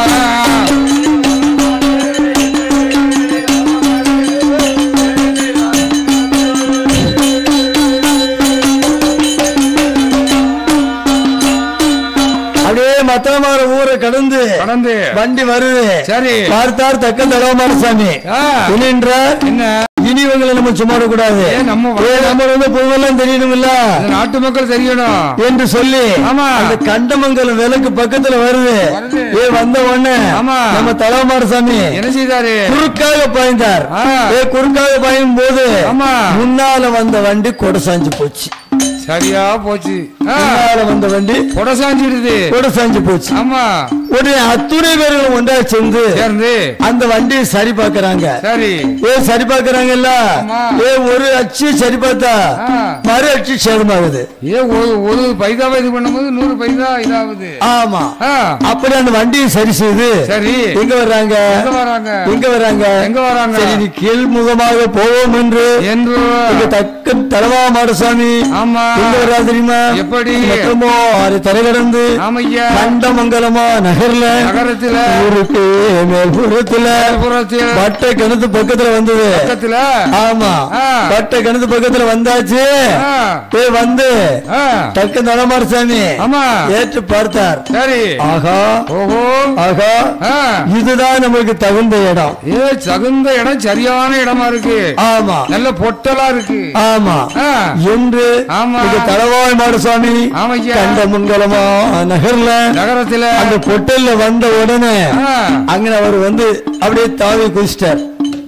அப்படியே மத்தளமாற ஊரை கடந்து கடந்து வண்டி வருது சரி பார்த்தார் தக்க தளவமாட சாமி ஆ, என்றார் என்ன இனி இவங்களை நம்ம சும்மா கூடாது ஏன் நம்ம வ- நம்ம வந்து பொதுவெல்லாம் தெரியணும்ல இந்த நாட்டு மக்கள் தெரியணும் என்று சொல்லி ஆமா. அந்த கண்டமங்கலம் விலக்கு பக்கத்துல வருது வருது. ஏ வந்த உடனே ஆமா. நம்ம தலவமாட சாமி என்ன செய்தாரு குறுக்காக பாய்ந்தார் ஆ. ஏ குறுக்காக பாயும் போது ஆமா. முன்னால வந்த வண்டி கொடை சாஞ்சு போச்சு சரியா போச்சு ஆ, முன்னால வந்த வண்டி கொடை சாஞ்சிடுது கொடை சாஞ்சு போச்சு ஆமா உடனே அத்துணை பேர்கள் ஒன்றா சேர்ந்து சேர்ந்து அந்த வண்டியை சரி பார்க்கறாங்க சரி ஏ சரி பார்க்கறாங்கல்ல ஆமா. ஏ ஒரு அச்சு சரி பார்த்தா ஆ. மறு அச்சு சேதமாகுது ஏ ஒரு ஒரு பைசாவை இது பண்ணும்போது நூறு பைசா இதாகுது ஆமா ஆ, அப்படி அந்த வண்டியை சரி செய்து சரி எங்க வர்றாங்க எங்க வராங்க எங்க வர்றாங்க எங்க வராங்க? சரி நீ கீழ்முகமாக போவோம் என்று என்று இங்க தக்க தலவா மாடசாமி ஆமா எங்க வர்றா தெரியுமா எப்படி? மொத்தமோ ஆறு தலை கடந்து ஆமையா கண்டமங்கலமா நகர்ல நகரத்துல ஊருக்கு மேல்புறத்துல புறத்தில் பட்டை கிணத்து பக்கத்துல வந்தது பக்கத்துல ஆமா ஆ. பட்டை கிணத்து பக்கத்துல வந்தாச்சு ஆ, போய் வந்து ஆ, தக்க தலமாடசாமி ஆமா ஏற்று பார்த்தார் சரி ஆகா ஓஹோ ஆகா ஆ, இதுதான் நம்மளுக்கு தகுந்த இடம் ஏ தகுந்த இடம் சரியான இடமா இருக்கு ஆமா நல்ல பொட்டலா இருக்கு ஆமா ஆ, என்று ஆமா. இது தலவாய் மாடசாமி ஆமையா கண்டமங்கலமா நகர்ல நகரத்துல அந்த பொட்டல்ல வந்த உடனே ஆ, அங்க அவர் வந்து அப்படியே தாவி குதிச்சிட்டார்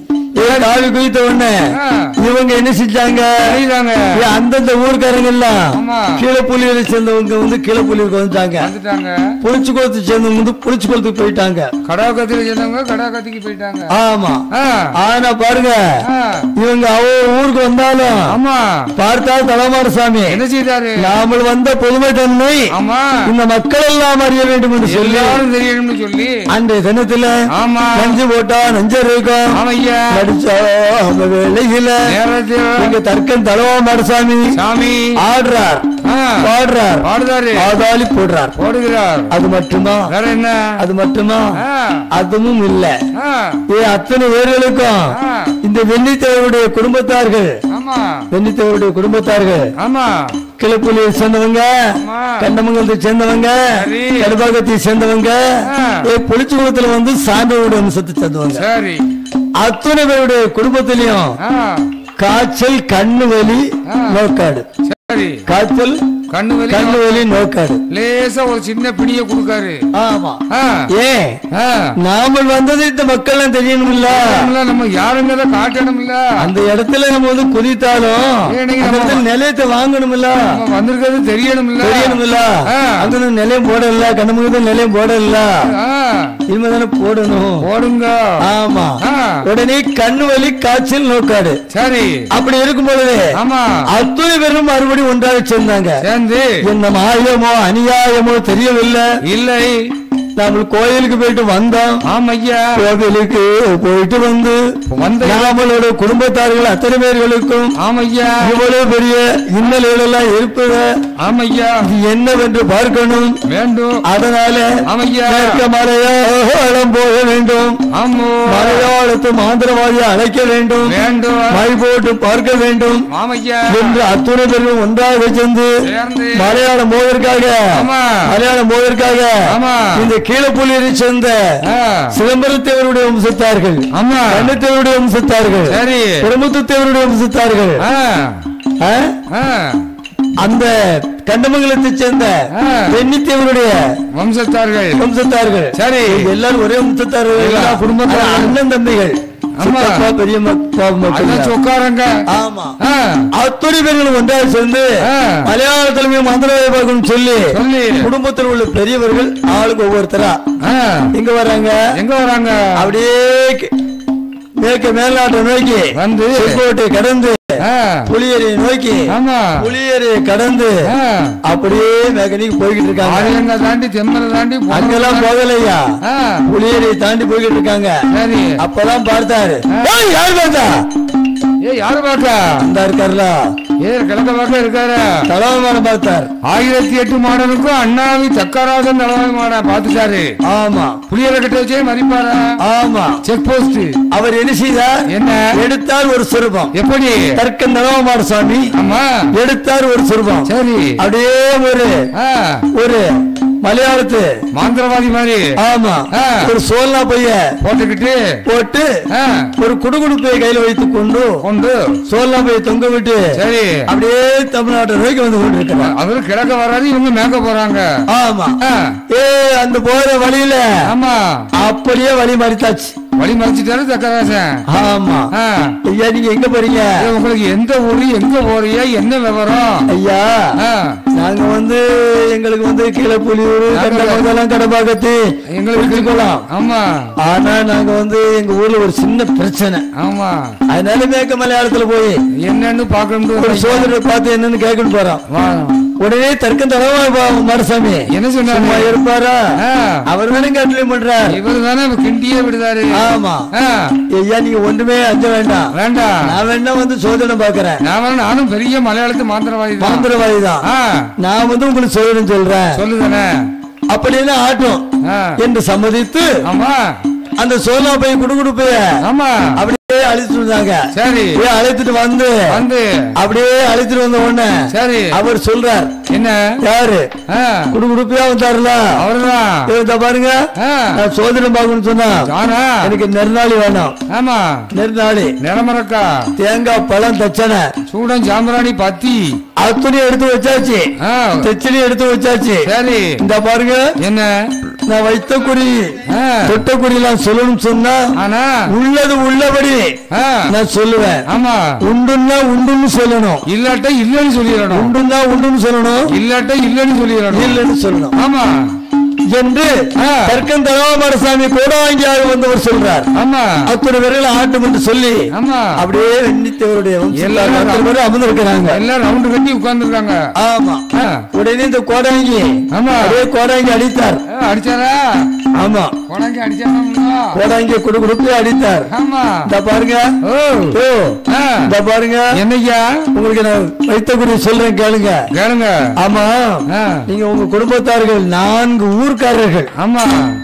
ஏ, தாவி குதித்த உடனே ஆ. இவங்க என்ன செஞ்சாங்க செய்தாங்க ஏ, அந்தந்த ஊர்க்காரங்க எல்லாம் ஆமா. கீழப்புலியில சேர்ந்தவங்க வந்து கீழப்புலிக்கு வந்துட்டாங்க வந்துட்டாங்க புளிச்சு குளத்து சேர்ந்தவங்க வந்து புளிச்சு குளத்துக்கு போயிட்டாங்க கடாக்கத்துல சேர்ந்தவங்க கடாக்கத்துக்கு போயிட்டாங்க ஆமா ஆ, ஆனா பாருங்க ஆ, இவங்க அவ ஊருக்கு வந்தாலும் ஆமா பார்த்தா தலமாறு சாமி என்ன செய்தாரு நாமல் வந்த பொதுமை தன்மை ஆமா இந்த மக்கள் எல்லாம் அறிய வேண்டும் என்று சொல்லி எல்லாரும் தெரியணும்னு சொல்லி அன்றைய தினத்துல ஆமா நஞ்சு போட்டா நஞ்சு இருக்கும் ஆமையா நடிச்சா அந்த வேலையில நேரத்தில் இங்க தர்க்கன் தலவா மாடசாமி சாமி ஆடுறார் ஆ, பாடுறார் பாடுதாரு ஆதாளி போடுறார் போடுகிறார் அது மட்டுமா வேற என்ன அது மட்டுமா ஆ, அதுவும் இல்ல ஆ, ஏ அத்தனை பேர்களுக்கும் ஆ, இந்த வெள்ளித்தேவருடைய குடும்பத்தார்கள் ஆமா வெள்ளித்தேவருடைய குடும்பத்தார்கள் ஆமா கிளப்புலியை சேர்ந்தவங்க ஆமா கண்டமங்கலத்தை சேர்ந்தவங்க சரி. கடுபாகத்தை சேர்ந்தவங்க ஆ. ஏ, புளிச்சுக்குளத்துல வந்து சான்றோருடைய வம்சத்தை சேர்ந்தவங்க சரி அத்தனை பேருடைய குடும்பத்திலையும் ஆ, காய்ச்சல் கண்ணு வலி ஆ. நோக்காடு சரி காய்ச்சல் கண்ணு வலி கண்ணு வலி நோக்காடு லேசா ஒரு சின்ன பிடிய கொடுக்காரு ஆமா ஆ, ஏன் ஆ. நாமல் வந்தது இந்த மக்கள் எல்லாம் தெரியணும்ல நம்மள நம்ம யாருங்கிறத காட்டணும் இல்ல அந்த இடத்துல நம்ம வந்து குதித்தாலும் ஏன் நீங்க அந்த நம்ம- இடத்துல நிலையத்தை வாங்கணும்ல நம்ம வந்திருக்கிறது தெரியணும் இல்ல தெரியணும்ல ஆ. அங்க நிலையம் போடல கண்ணமுகத்தில் நிலையம் போடல ஆ, இனிமே தானே போடணும் போடுங்க ஆமா ஆ, உடனே கண்ணு வலி காய்ச்சல் நோக்காடு சரி அப்படி இருக்கும் பொழுது ஆமா அத்துணை பேரும் மறுபடியும் ஒன்றாக சேர்ந்தாங்க சேர்ந்து என்ன மாயமோ அநியாயமோ தெரியவில்லை இல்லை நாம கோயிலுக்கு போயிட்டு வந்தோம் ஆமா ஐயா கோவிலுக்கு போயிட்டு வந்து வந்த நம்மளோட குடும்பத்தார்கள் அத்தனை பேர்களுக்கும் ஆமா ஐயா இவ்வளவு பெரிய இன்னல்கள் எல்லாம் இருப்பத ஆமா ஐயா இது என்னவென்று பார்க்கணும் வேண்டும் அதனால ஆமா ஐயா மேற்க மலையாளம் போக வேண்டும் ஆமோ மலையாளத்து மாந்திரவாதியை அழைக்க வேண்டும் வேண்டும் மை போட்டு பார்க்க வேண்டும் ஆமா ஐயா என்று அத்துணை பேரும் ஒன்றாக சேர்ந்து சேர்ந்து மலையாளம் போவதற்காக ஆமா மலையாளம் போவதற்காக ஆமா இந்த கீழப்புள்ளியை சேர்ந்த ஆ, சிதம்பரத்தேவருடைய வம்சத்தார்கள் ஆமா கண்ணத்தேவருடைய வம்சத்தார்கள் சரி பெருமுத்தேவருடைய வம்சத்தார்கள் ஆ, ஆ? ஆ, அந்த கண்டமங்கலத்தை சேர்ந்த ஆ. பெண்ணித்தேவருடைய வம்சத்தார்கள் வம்சத்தார்கள் சரி இவங்க எல்லாரும் ஒரே வம்சத்தார்கள் எல்லா தான். குடும்பத்தாரும். ஆனா அண்ணன் தம்பிகள் ஆமா. சித்தப்பா, பெரியம்மா பாப்பா மட்டும் அதான் தான். சொக்காரங்க ஆமா ஆ, அத்துணை பேர்களும் ஒன்றாக சேர்ந்து ஆ. மலையாள தலைமை மந்திரவாதி பார்க்கணும் சொல்லி சொல்லி குடும்பத்தில் உள்ள பெரியவர்கள் ஆளுக்கு ஒவ்வொருத்தரா ஆ, எங்க வர்றாங்க எங்க வராங்க அப்படியே கி- மேற்கு மேல்நாட்டை நோக்கி வந்து செங்கோட்டை கடந்து ஆ, புளியரை நோக்கி ஆமா புளியரை கடந்து ஆ, அப்படியே மேகனிக்கு போய்கிட்டு இருக்காங்க ஆரியங்க தாண்டி தெம்மலை தாண்டி போன- அங்கெல்லாம் போகலையா ஆ, புளியரை தாண்டி போய்கிட்டு இருக்காங்க சரி அப்பதான் பார்த்தாரு ஆ. ஏய், யார் பார்த்தா ஏ யாரு பாக்கா அந்த இருக்காருல ஏ கிழக்க பாக்க இருக்காரு தலைவமான பார்த்தார் ஆயிரத்தி எட்டு மாடலுக்கும் அண்ணாவி தக்கராஜன் தலைமை மாட பாத்துட்டாரு ஆமா புளியரை கட்ட வச்சே மதிப்பாரா ஆமா செக் போஸ்ட் அவர் என்ன செய்தார் என்ன எடுத்தார் ஒரு சுரூபம் எப்படி தர்க்க நலவமார சுவாமி ஆமா எடுத்தார் ஒரு சுரூபம் சரி அப்படியே ஒரு ஆ, ஒரு மலையாளத்து மாந்திரவாதி மாதிரி ஆமா ஆ. ஒரு சோல்னா பைய போட்டுக்கிட்டு போட்டு ஆ, ஒரு குடுகுடுப்பை கையில வைத்துக் கொண்டு கொண்டு சோல்னா பைய தொங்க விட்டு சரி அப்படியே தமிழ்நாட்டை நோக்கி வந்து கொண்டு இருக்கிறார் அவரு கிழக்க வராது இவங்க மேக்க போறாங்க ஆமா ஆ, ஏ அந்த போற வழியில ஆமா அப்படியே வழி மறித்தாச்சு வழி மறைச்சிட்டாரு தக்கராசன் ஆமா ஆ, ஐயா நீங்க எங்க போறீங்க ஏ, உங்களுக்கு எந்த ஊரு எங்க போறியா என்ன விவரம் ஐயா ஆ, நாங்க வந்து எங்களுக்கு வந்து கீழே புலியூர் கண்டமங்கலம் கடப்பாக்கத்து எங்களுக்கு பிடிச்சுக்கலாம் ஆமா ஆனா நாங்க வந்து எங்க ஊர்ல ஒரு சின்ன பிரச்சனை ஆமா அதனால மேற்க மலையாளத்துல போய் என்னன்னு ஒரு பாக்கணும் சோதனை பார்த்து என்னன்னு கேட்கணும் போறோம் வா. உடனே தர்க்கம் தரவா மரசாமி என்ன சும்மா சொன்னாரு இருப்பாரா ஆ, அவர் தானே கட்டளையும் பண்றார் இவரு தானே கிண்டியே விடுதாரு ஆமா ஆ, ஐயா நீங்க ஒண்ணுமே அஞ்ச வேண்டாம் வேண்டாம் நான் வேணா வந்து சோதனை பாக்குறேன் நான் வேணா- நானும் பெரிய மலையாளத்து மாந்திரவாதி தான் மாந்திரவாதி தான் ஆ, நான் வந்து உங்களுக்கு சோதனை சொல்றேன் சொல்லுதானே அப்படின்னு ஆட்டும் ஆ, என்று சம்மதித்து ஆமா அந்த சோனா பை குடுகுடுப்பைய ஆமா அப்படியே அழைச்சிட்டு வந்தாங்க சரி அப்படியே அழைத்துட்டு வந்து வந்து அப்படியே அழைத்துட்டு வந்த உடனே சரி அவர் சொல்றார் என்ன யாரு ஆ, குடுகுடுப்பையா வந்தாருல அவர்தான் இத பாருங்க ஆ, நான் சோதனை பார்க்கணும்னு சொன்னா நானா எனக்கு நெருநாளி வேணும் ஆமா நெருநாளி நிலமரக்கா தேங்காய் பழம் தச்சனை சூடம் சாம்பிராணி பத்தி அத்துணி எடுத்து வச்சாச்சு ஆ, தச்சனி எடுத்து வச்சாச்சு சரி இந்த பாருங்க என்ன நான் வைத்த குறி ஆ, தொட்ட குறியெல்லாம் சொல்லணும்னு சொன்னா ஆனா உள்ளது உள்ளபடி ஆ, நான் சொல்லுவேன் ஆமா உண்டுன்னா உண்டுன்னு சொல்லணும் இல்லாட்ட இல்லன்னு சொல்லிடணும் உண்டுன்னா உண்டுன்னு சொல்லணும் இல்லாட்ட இல்லன்னு சொல்லிடணும் இல்லைன்னு சொல்லணும் ஆமா என்று ஆ. தர்க்கம் தரவாமரசாமி கூட வாங்கியாக வந்தவர் சொல்றார் ஆமா அத்தனை பேர்கள் ஆட்டும் என்று சொல்லி ஆமா அப்படியே வெண்ணித்தவருடைய எல்லாரும் அத்தனை பேரும் அமர்ந்திருக்கிறாங்க எல்லாம் ரவுண்டு கட்டி உட்கார்ந்துருக்காங்க ஆமா உடனே இந்த கோடாங்கி ஆமா அப்படியே கோடாங்கி அடித்தார் அடிச்சாரா ஆமா உனக்கு அடிச்சாரா கோடாங்கி குடு குடுத்து அடித்தார் ஆமா இந்த பாருங்க ஓ ஓ ஆ, இந்த பாருங்க என்னய்யா உங்களுக்கு நான் வைத்த குறி சொல்றேன் கேளுங்க கேளுங்க ஆமா ஆ, நீங்க உங்க குடும்பத்தார்கள் நான்கு ஊர்க்காரர்கள் ஆமா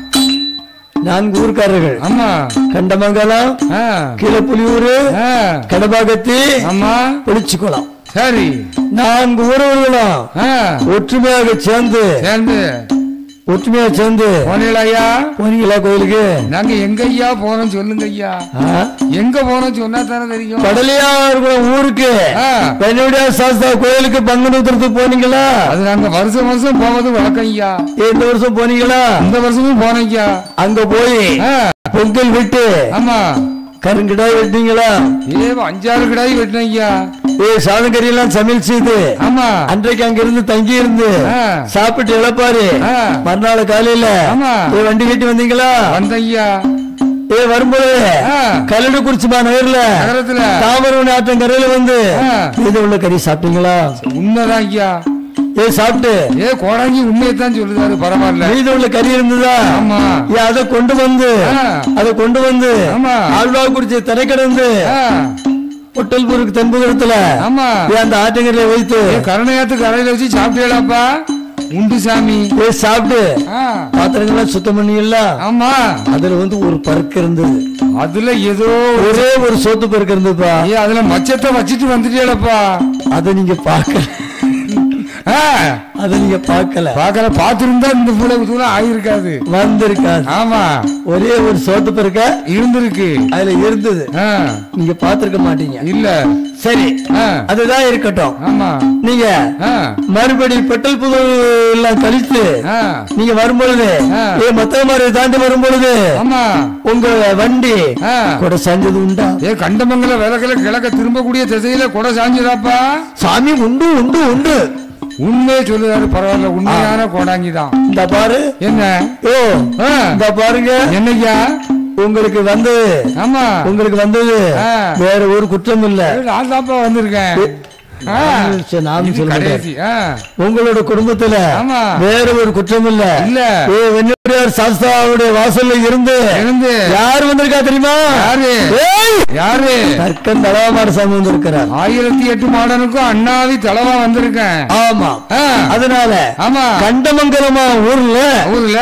நான்கு ஊர்க்காரர்கள் ஆமா கண்டமங்கலம் ஆ, கீழப்புலியூரு ஆ, கடபாகத்தி ஆமா புளிச்சுக்குளம் சரி நான்கு ஊரவர்களும் ஆ, ஒற்றுமையாக சேர்ந்து சேர்ந்து ஒற்றுமையா சேர்ந்து போனீங்களா ஐயா போனீங்களா கோயிலுக்கு நாங்க எங்க ஐயா போறோம் சொல்லுங்க ஐயா ஆ? எங்க போறோம் சொன்னா தானே தெரியும் கடலையார்குளம் ஊருக்கு ஆ, பெண்ணுடைய சாஸ்தா கோயிலுக்கு பங்குனத்துறதுக்கு போனீங்களா அது நாங்க வருஷம் வருஷம் போவது வழக்கம் ஐயா இந்த வருஷம் போனீங்களா இந்த வருஷமும் போனோம் ஐயா அங்க போய் ஆ, பொங்கல் விட்டு ஆமா கருங்கிடாய் வெட்டீங்களா ஏ அஞ்சாறு கிடாய் வெட்டினேன் ஐயா ஏ சாதம் கறி எல்லாம் சமையல் செய்து ஆமா அன்றைக்கு அங்க இருந்து தங்கி இருந்து ஆ. சாப்பிட்டு இழப்பாரு ஆ. மறுநாள் காலையில ஆமா. ஏ வண்டி கட்டி வந்தீங்களா வந்த ஐயா ஏ வரும்போது ஆ. கல்லடு குறிச்சிமா நகர்ல நகரத்துல தாமரவணி ஆற்றங்கரையில வந்து ஆ. மீது உள்ள கறி சாப்பிட்டீங்களா உண்மைதான் ஐயா ஏ சாப்பிட்டு ஏ கோடாங்கி உண்மையைத்தான் சொல்லுதாரு பரவாயில்ல மீது உள்ள கறி இருந்ததா ஆமா ஏ அதை கொண்டு வந்து ஆ. அதை கொண்டு வந்து ஆமா. ஆழ்வா குறிச்சி தரை கடந்து ஆ, ஒட்டல்பூருக்கு தென்புகரத்துல ஆமா ஏ அந்த ஆட்டங்கரையில வைத்து ஏ கருணையாத்து கரையில வச்சு சாப்பிட்டேடாப்பா உண்டு சாமி ஏ சாப்பிட்டு ஆ, பாத்திரங்கள்லாம் சுத்தம் பண்ணியல்ல ஆமா அதுல வந்து ஒரு பருக்கு இருந்தது அதுல ஏதோ ஒரே ஒரு சோத்து பருக்கு இருந்ததுப்பா ஏ அதுல மச்சத்தை வச்சிட்டு வந்துட்டேடப்பா அதை நீங்க பார்க்கல ஆ, அதை நீங்க பார்க்கல பாக்கல பாத்திருந்தா இந்த புள்ள தூரம் ஆயிருக்காது வந்திருக்காது ஆமா ஒரே ஒரு சோத்து பருக்க இருந்திருக்கு அதுல இருந்தது ஆ, நீங்க பார்த்திருக்க மாட்டீங்க இல்ல சரி ஆ, அதுதான் இருக்கட்டும் ஆமா நீங்க ஆ, மறுபடி பெட்டல் புது எல்லாம் கழித்து ஆ, நீங்க வரும்பொழுது ஆ. ஏ மத்த மாதிரி தாண்டி வரும்பொழுது ஆமா உங்க வண்டி ஆ. கூட செஞ்சது உண்டா ஏ கண்டமங்கல விலகல கிழக்க திரும்பக்கூடிய திசையில கொடை சாஞ்சுதாப்பா சாமி உண்டு உண்டு உண்டு உண்மையே சொல்லுதாரு பரவாயில்ல உண்மையான கோடாங்கி தான் இந்த பாரு என்ன ஓ ஆ, இந்த பாருங்க என்னய்யா உங்களுக்கு வந்தது ஆமா உங்களுக்கு வந்தது ஆ. வேற ஒரு குற்றம் இல்ல நான் தாப்பா வந்திருக்கேன் ஆ, சரி, நானும் இது சொல்றேன் கடைசி ஆ, உங்களோட குடும்பத்துல ஆமா. வேற ஒரு குற்றம் இல்ல இல்ல. ஏ வெண்ணியார் சாஸ்தாவுடைய வாசல்ல இருந்து இருந்து யார் வந்திருக்கா தெரியுமா யாரு? ஏய்! யாரு தர்க்கன் தலவாமார சாமி வந்திருக்கிறார் ஆயிரத்தி எட்டு மாடனுக்கும் அண்ணாவி தலவா வந்திருக்கேன் ஆமா ஆ, அதனால ஆமா கண்டமங்கலமா ஊர்ல ஊர்ல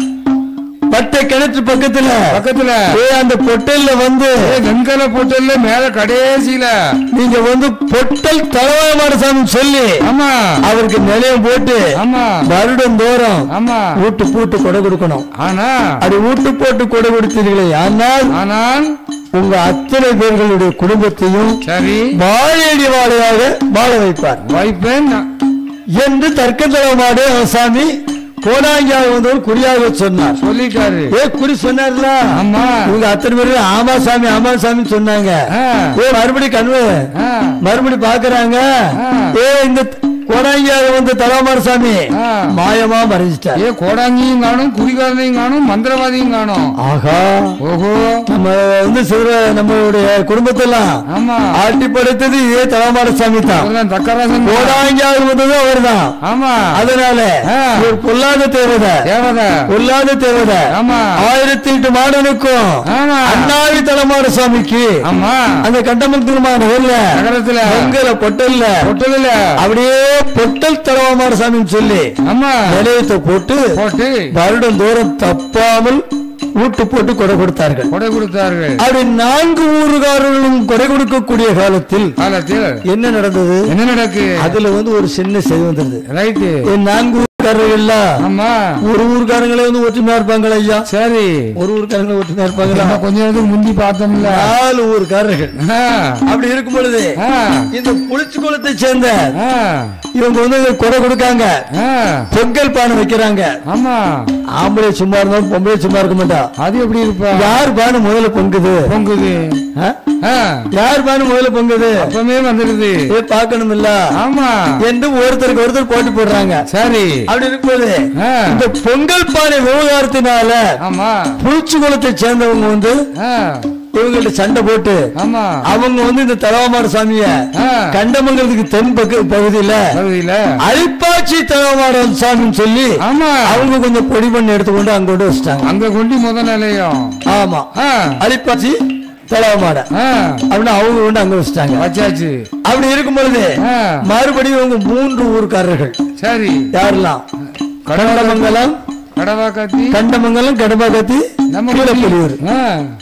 பட்டை கிணற்று பக்கத்துல பக்கத்துல ஏ அந்த பொட்டல்ல வந்து ஏ, வெண்கல போட்டல்ல மேல கடைசியில நீங்க வந்து பொட்டல் தலவாமார சாமி சொல்லி ஆமா அவருக்கு நிலையம் போட்டு ஆமா வருடம் தோறும் ஆமா வீட்டு பூட்டு கொடை கொடுக்கணும் ஆனா அப்படி வீட்டு போட்டு கொடை கொடுத்தீர்களே ஆனால் ஆனால் உங்க அத்தனை பேர்களுடைய குடும்பத்தையும் சரி வாழையடி வாழையாக வாழ வைப்பார் வைப்பேன் நான். என்று தர்க்கத்தலமாடு சாமி கோடாங்கியாக வந்தவர் குறியாக சொன்னார் சொல்லிட்டாரு ஏ குறி சொன்னார்ல ஆமா இவங்க அத்தனை பேரும் ஆமா சாமி ஆமா சாமி சொன்னாங்க ஆ, ஏ மறுபடி கண்ணு ஆ, மறுபடி பாக்குறாங்க ஆ. ஏ இந்த கோடாங்கியாக வந்த தலமாறு சாமி ஆ. மாயமா மறைஞ்சிட்டார் ஏ கோடாங்கியும் காணும் குறிகாரனையும் காணும் மந்திரவாதியும் காணும் ஆகா ஓஹோ நம்ம வந்து சிவர நம்மளுடைய குடும்பத்தெல்லாம் ஆமா ஆட்டி படைத்தது இதே தலமாறு சாமி தான் அவர்தான் தக்கராசன் கோடாங்கியாக வந்தது அவர்தான் ஆமா அதனால ஆ. ஒரு பொல்லாத தேவதை தேவதை பொல்லாத தேவதை ஆமா ஆயிரத்தி எட்டு மாடனுக்கும் ஆமா அண்ணாவி தலைமாறு சாமிக்கு ஆமா அந்த கண்டமத்திரமான ஊர்ல நகரத்துல பொங்கல பொட்டல்ல பொட்டலில அப்படியே பொட்டல் தலவாமாறு சாமின்னு சொல்லி ஆமா நிலையத்தை போட்டு போட்டு வருடம் தோறும் தப்பாமல் ஊட்டு போட்டு கொடை கொடுத்தார்கள் கொடை கொடுத்தார்கள் அப்படி நான்கு ஊருகாரர்களும் கொடை கொடுக்கக்கூடிய காலத்தில் காலத்தில் என்ன நடந்தது என்ன நடக்கு அதுல வந்து ஒரு சின்ன செய்தி வந்தது ரைட்டு என் நான்கு ஊருக்காரர்கள் எல்லாம் ஆமா ஒரு ஊருக்காரங்களே வந்து ஒற்றுமையா இருப்பாங்களா ஐயா சரி ஒரு ஊருக்காரங்களே ஒற்றுமையா இருப்பாங்களா நம்ம கொஞ்ச நேரத்துக்கு முந்தி பார்த்தோம்ல நாலு ஊருக்காரர்கள் ஆ, அப்படி இருக்கும் பொழுது ஆ, இந்த புளிச்சு குளத்தை சேர்ந்த ஆ, இவங்க வந்து கொடை கொடுக்காங்க ஆ, பொங்கல் பானை வைக்கிறாங்க ஆமா ஆம்பளை சும்மா இருந்தாலும் பொம்பளை சும்மா இருக்க மாட்டா அது எப்படி இருப்பா யார் பானு முதல்ல பொங்குது பொங்குது ஆ? ஆ, யார் பானு முதல்ல பொங்குது அப்பமே வந்துடுது ஏ பார்க்கணும் இல்ல ஆமா என்று ஒருத்தருக்கு ஒருத்தர் போட்டி போடுறாங்க சரி அப்படி இருக்கும்போது ஆ, இந்த பொங்கல் பானை விவகாரத்தினால ஆமா புளிச்சு குளத்தை சேர்ந்தவங்க வந்து ஆ, இவங்கள்ட்ட சண்டை போட்டு ஆமா அவங்க வந்து இந்த தலவாமாடு சாமிய ஆ, கண்டமங்கலத்துக்கு தென் பக்க பகுதியில பகுதியில அரிப்பாச்சி தலவாமாடு சாமின்னு சொல்லி ஆமா அவங்க கொஞ்சம் பொடி பண்ணி எடுத்துக்கொண்டு அங்க கொண்டு வச்சிட்டாங்க அங்க கொண்டு முத நிலையம் ஆமா ஆ, அரிப்பாச்சி தலவாமாட ஆ, அப்படின்னு அவங்க கொண்டு அங்க வச்சிட்டாங்க வச்சாச்சு அப்படி இருக்கும் பொழுது ஆ, மறுபடியும் இவங்க மூன்று ஊர்க்காரர்கள் சரி யாரெல்லாம் கடமங்கலம் கடவாக்கத்தி கண்டமங்கலம் கடபாகத்தி நம்ம கீழப்பள்ளியூர் ஆ,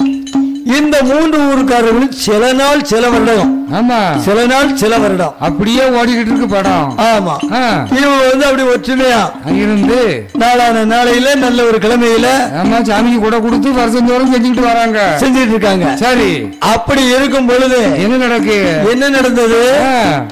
இந்த மூன்று ஊர்க்காரர்களும் சில நாள் சில வருடம் ஆமா சில நாள் சில வருடம் அப்படியே ஓடிக்கிட்டு இருக்கு படம் ஆமா ஆ, இவங்க வந்து அப்படி ஒற்றுமையா இருந்து நாளான நாளையில நல்ல ஒரு கிழமையில ஆமா சாமிக்கு கூட கொடுத்து வருஷம் தோறும் செஞ்சுக்கிட்டு வராங்க செஞ்சிட்டு இருக்காங்க சரி அப்படி இருக்கும் பொழுது என்ன நடக்கு என்ன நடந்தது ஆ,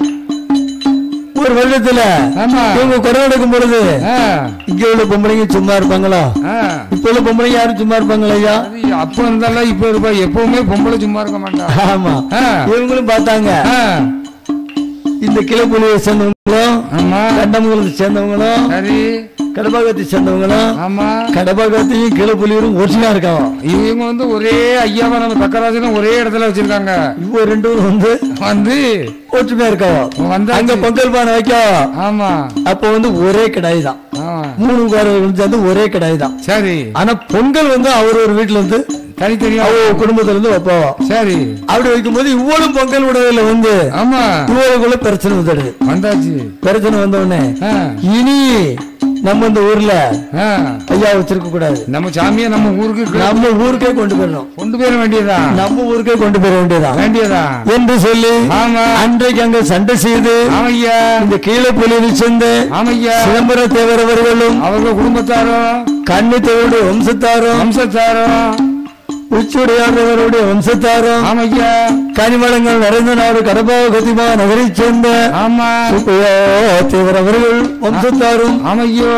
ஒரு வருடத்துல ஆமா இவங்க குறை எடுக்கும் பொழுது ஆ, இங்க உள்ள பொம்பளைங்க சும்மா இருப்பாங்களா ஆ. இப்ப உள்ள பொம்பளைங்க யாரும் சும்மா இருப்பாங்களா ஐயா அது அப்ப இருந்தாலும் இப்ப இருப்பா எப்பவுமே பொம்பளை சும்மா இருக்க மாட்டா ஆமா ஆ, இவங்களும் பார்த்தாங்க ஆ, இந்த கிளப்புலியை சேர்ந்தவங்களும் ஆமா கண்டமங்கலத்தை சேர்ந்தவங்களும் சரி கடபாகத்தை சேர்ந்தவங்களும் ஆமா கடபாகத்தையும் கிளப்புலியரும் ஒரிஜினா இருக்காங்க இவங்க வந்து ஒரே ஐயாவா நம்ம பக்கராஜனும் ஒரே இடத்துல வச்சிருக்காங்க இப்போ ரெண்டு பேரும் வந்து வந்து ஒற்றுமையா இருக்காங்க வந்தாச்சு. அங்க பொங்கல் பானை வைக்க ஆமா அப்ப வந்து ஒரே கடாய் தான் ஆமா மூணு காரர்கள் சேர்ந்து ஒரே கடாய் தான் சரி ஆனா பொங்கல் வந்து அவர் ஒரு வீட்டுல இருந்து தனித்தனியா அவங்க குடும்பத்துல இருந்து வைப்பாவா சரி அப்படி வைக்கும்போது இவ்வளவு பொங்கல் உடவையில வந்து ஆமா இவ்வளவுக்குள்ள பிரச்சனை வந்துடுது வந்தாச்சு பிரச்சனை வந்த உடனே ஆ, இனி நம்ம இந்த ஊர்ல ஆ. ஐயா வச்சிருக்க கூடாது நம்ம சாமியை நம்ம ஊருக்கு கு- நம்ம ஊருக்கே கொண்டு போயிடணும் கொண்டு போயிட வேண்டியதா நம்ம ஊருக்கே கொண்டு போயிட வேண்டியதான் வேண்டியதா என்று சொல்லி ஆமா அன்றைக்கு அங்க சண்டை செய்து ஆமையா இந்த கீழே புலியில் சேர்ந்த ஆமையா சிதம்பர தேவர் அவர்களும் அவங்க குடும்பத்தாரும் கண்ணி தேவருடைய வம்சத்தாரும் வம்சத்தாரும் உச்சுடையாளர்களுடைய வம்சத்தாரும் ஆமையா கனிமலங்கள் நிறைந்த நாடு கடபாவ கதிமா நகரைச் சேர்ந்த ஆமா சுப்பையா தேவர் அவர்கள் வம்சத்தாரும் ஆமையோ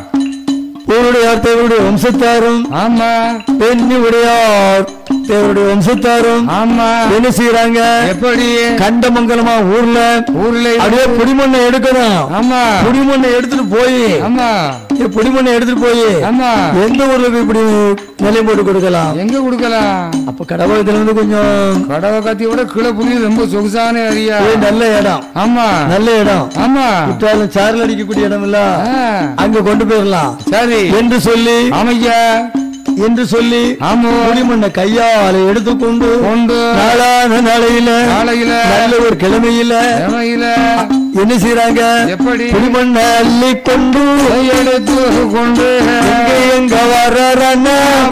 ஊருடையார் தேவருடைய வம்சத்தாரும் ஆமா பெண்ணி உடையார் தேவருடைய வம்சத்தாரும் ஆமா என்ன செய்யறாங்க எப்படி கண்டமங்கலமா ஊர்ல ஊர்ல அப்படியே புடிமண்ணை எடுக்கணும் ஆமா புடிமண்ணை எடுத்துட்டு போய் ஆமா புடிமண்ணை எடுத்துட்டு போய் ஆமா எந்த ஊர்ல போய் இப்படி நிலையம் போட்டு கொடுக்கலாம் எங்க கொடுக்கலாம் அப்ப கடவுளத்துல வந்து கொஞ்சம் கடவை கத்தியோட கீழே புலி ரொம்ப சொகுசான ஏரியா ஏய், நல்ல இடம் ஆமா நல்ல இடம் ஆமா குற்றாலம் சாரல் அடிக்கக்கூடிய இடம் இல்ல ஆ, அங்க கொண்டு போயிடலாம் சரி என்று சொல்லி ஆமையா என்று சொல்லி ஆமா புடிமண்ணை கையால எடுத்துக்கொண்டு கொண்டு நாளான நாளையில நாளையில நல்ல ஒரு கிழமையில இடையில என்ன செய்யறாங்க எப்படி புடிமண்ணை அள்ளி கொண்டு எடுத்து கொண்டு எங்க எங்க வர்றான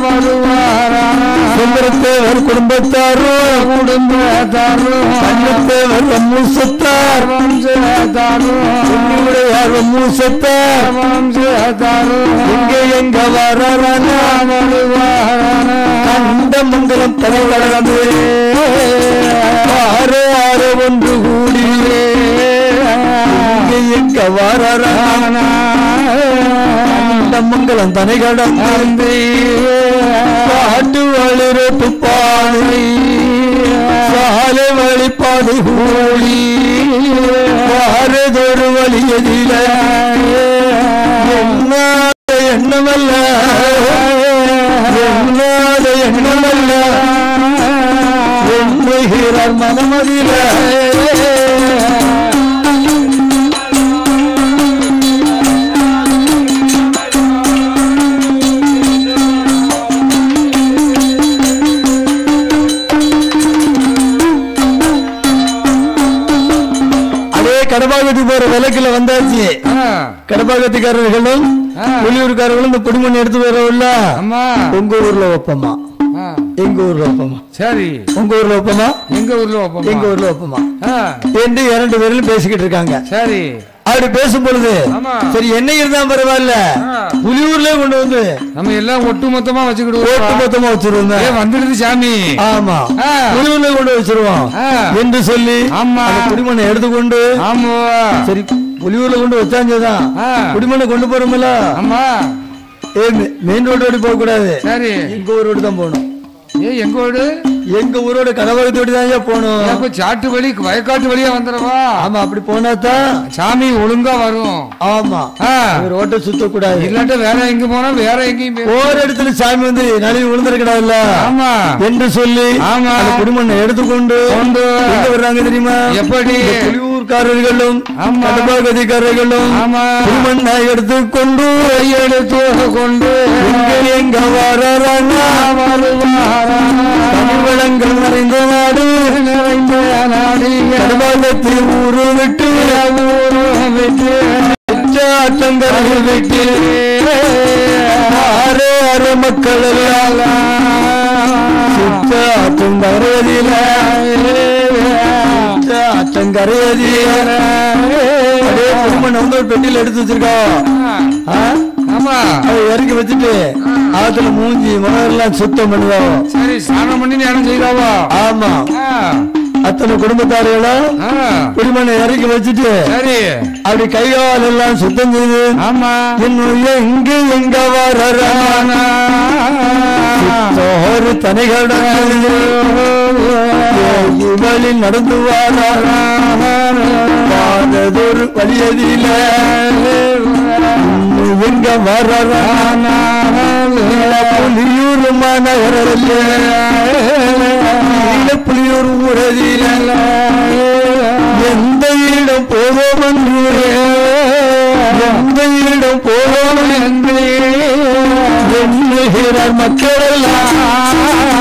வருவாரான சுந்தரத்தேவர் குடும்பத்தாரும் குடும்பத்தாரும் கண்ணத்தேவர் வம்சத்தார் வம்சத்தாரும் உன்னுடையார் வம்சத்தார் வம்சத்தாரும் எங்க எங்க வர்றான வருவாரான கண்டமங்கலம் தலைவரது ஆறு ஆறு ஒன்று கூடி எங்க எங்க வர்றான கண்டமங்கலம் தனை கடந்து பாட்டு வளிரப்பு பாடி சாலை வழிபாடு கூடி வாரதொரு வழியதில எண்ணாத எண்ணமல்ல எண்ணாத எண்ணமல்ல எண்ணுகிறார் மனமதில அதே கடபாகத்துக்கு போற விளக்குல வந்தாச்சு கடபாகத்துக்காரர்களும் ஆ. வெளியூர்காரர்களும் இந்த குடிமணி எடுத்து வரவில்ல அம்மா உங்க ஊர்ல வைப்போமா ஆ, எங்க ஊர்ல வைப்போமா சரி உங்க ஊர்ல வைப்போமா எங்க ஊர்ல வைப்போமா? எங்க ஊர்ல வைப்போமா ஆ, என்று இரண்டு பேரும் பேசிக்கிட்டு இருக்காங்க சரி அப்படி பேசும் பொழுது ஆமா. சரி என்ன இருந்தா பரவாயில்ல ஆ. புலியூர்லயே கொண்டு வந்து நம்ம எல்லாம் ஒட்டு மொத்தமா ஓட்டு வச்சுக்கிடுவோம் மொத்தமா வச்சிருவோம் ஏ, வந்துடுது சாமி ஆமா ஆ. புலியூர்ல கொண்டு வச்சிருவோம் ஆ. என்று சொல்லி ஆமா. அந்த குடிமண்ணை எடுத்துக்கொண்டு ஆமா சரி புலியூர்ல கொண்டு வச்சாங்கதான் ஆ. குடிமண்ணை கொண்டு போறோம்ல ஆமா ஏ மெயின் ரோடு ஓடி போக கூடாது சரி எங்க ஊரோடு தான் போகணும் ஏ எங்க வீடு எங்க ஊரோட கடவுளத்தோடு தான் ஐயா போகணும் அப்ப சாட்டு வழி வயக்காட்டு வழியா வந்துடவா ஆமா அப்படி போனா தான் சாமி ஒழுங்கா வரும் ஆமா ஆ, ஒரு ரோட்டை சுத்த கூடாது இல்லாட்ட வேற எங்க போனா வேற எங்கேயும் போய்- ஒரு இடத்துல சாமி வந்து நழுவி விழுந்திருக்கடாதுல்ல ஆமா என்று சொல்லி ஆமா. அந்த குடிமண்ணை எடுத்துக்கொண்டு கொண்டு எங்க வர்றாங்க தெரியுமா எப்படி? இந்த புலியூர்காரர்களும் ஆமா. கடபாகதிக்காரர்களும் ஆமா. குடிமண்ணை எடுத்துக்கொண்டு எடுத்து கொண்டு எங்க எங்க வர்றாங்க தமிழங்கள் நிறைந்த நாடு நிறைந்த நாடு கடபாகத்தில் ஊரு விட்டு ஊரு விட்டு ஆற்றங்கரை விட்டு ஆறு ஆறு மக்கள் ஆற்றங்கரையதில ஆற்றங்கரையதில அப்படியே குடும்பம் வந்து ஒரு பெட்டியில எடுத்து வச்சிருக்கோம் ஆ? ஆமா அதை இறக்கி வச்சுட்டு ஆத்துல மூஞ்சி முகரெல்லாம் சுத்தம் பண்ணுவோம் சரி ஸ்நானம் பண்ணி நேரம் செய்தாவா ஆமா ஆ, அத்தனை குடும்பத்தாரிகளும் ஆ, குடிமண்ணை இறக்கி வச்சுட்டு சரி அப்படி கைகால் எல்லாம் சுத்தம் செய்து ஆமா இன்னும் எங்க எங்க வரான ஒரு தனிகடலில் நடந்து வாரா இல்லாததொரு வழியதில எங்க வர்றான புலியூர் மாநகரத்தில் புலியூர் ஊரதில எந்த இடம் போவோம் என்று எந்த இடம் போவோம் என்று எண்ணுகிறார் மக்கள் எல்லாம்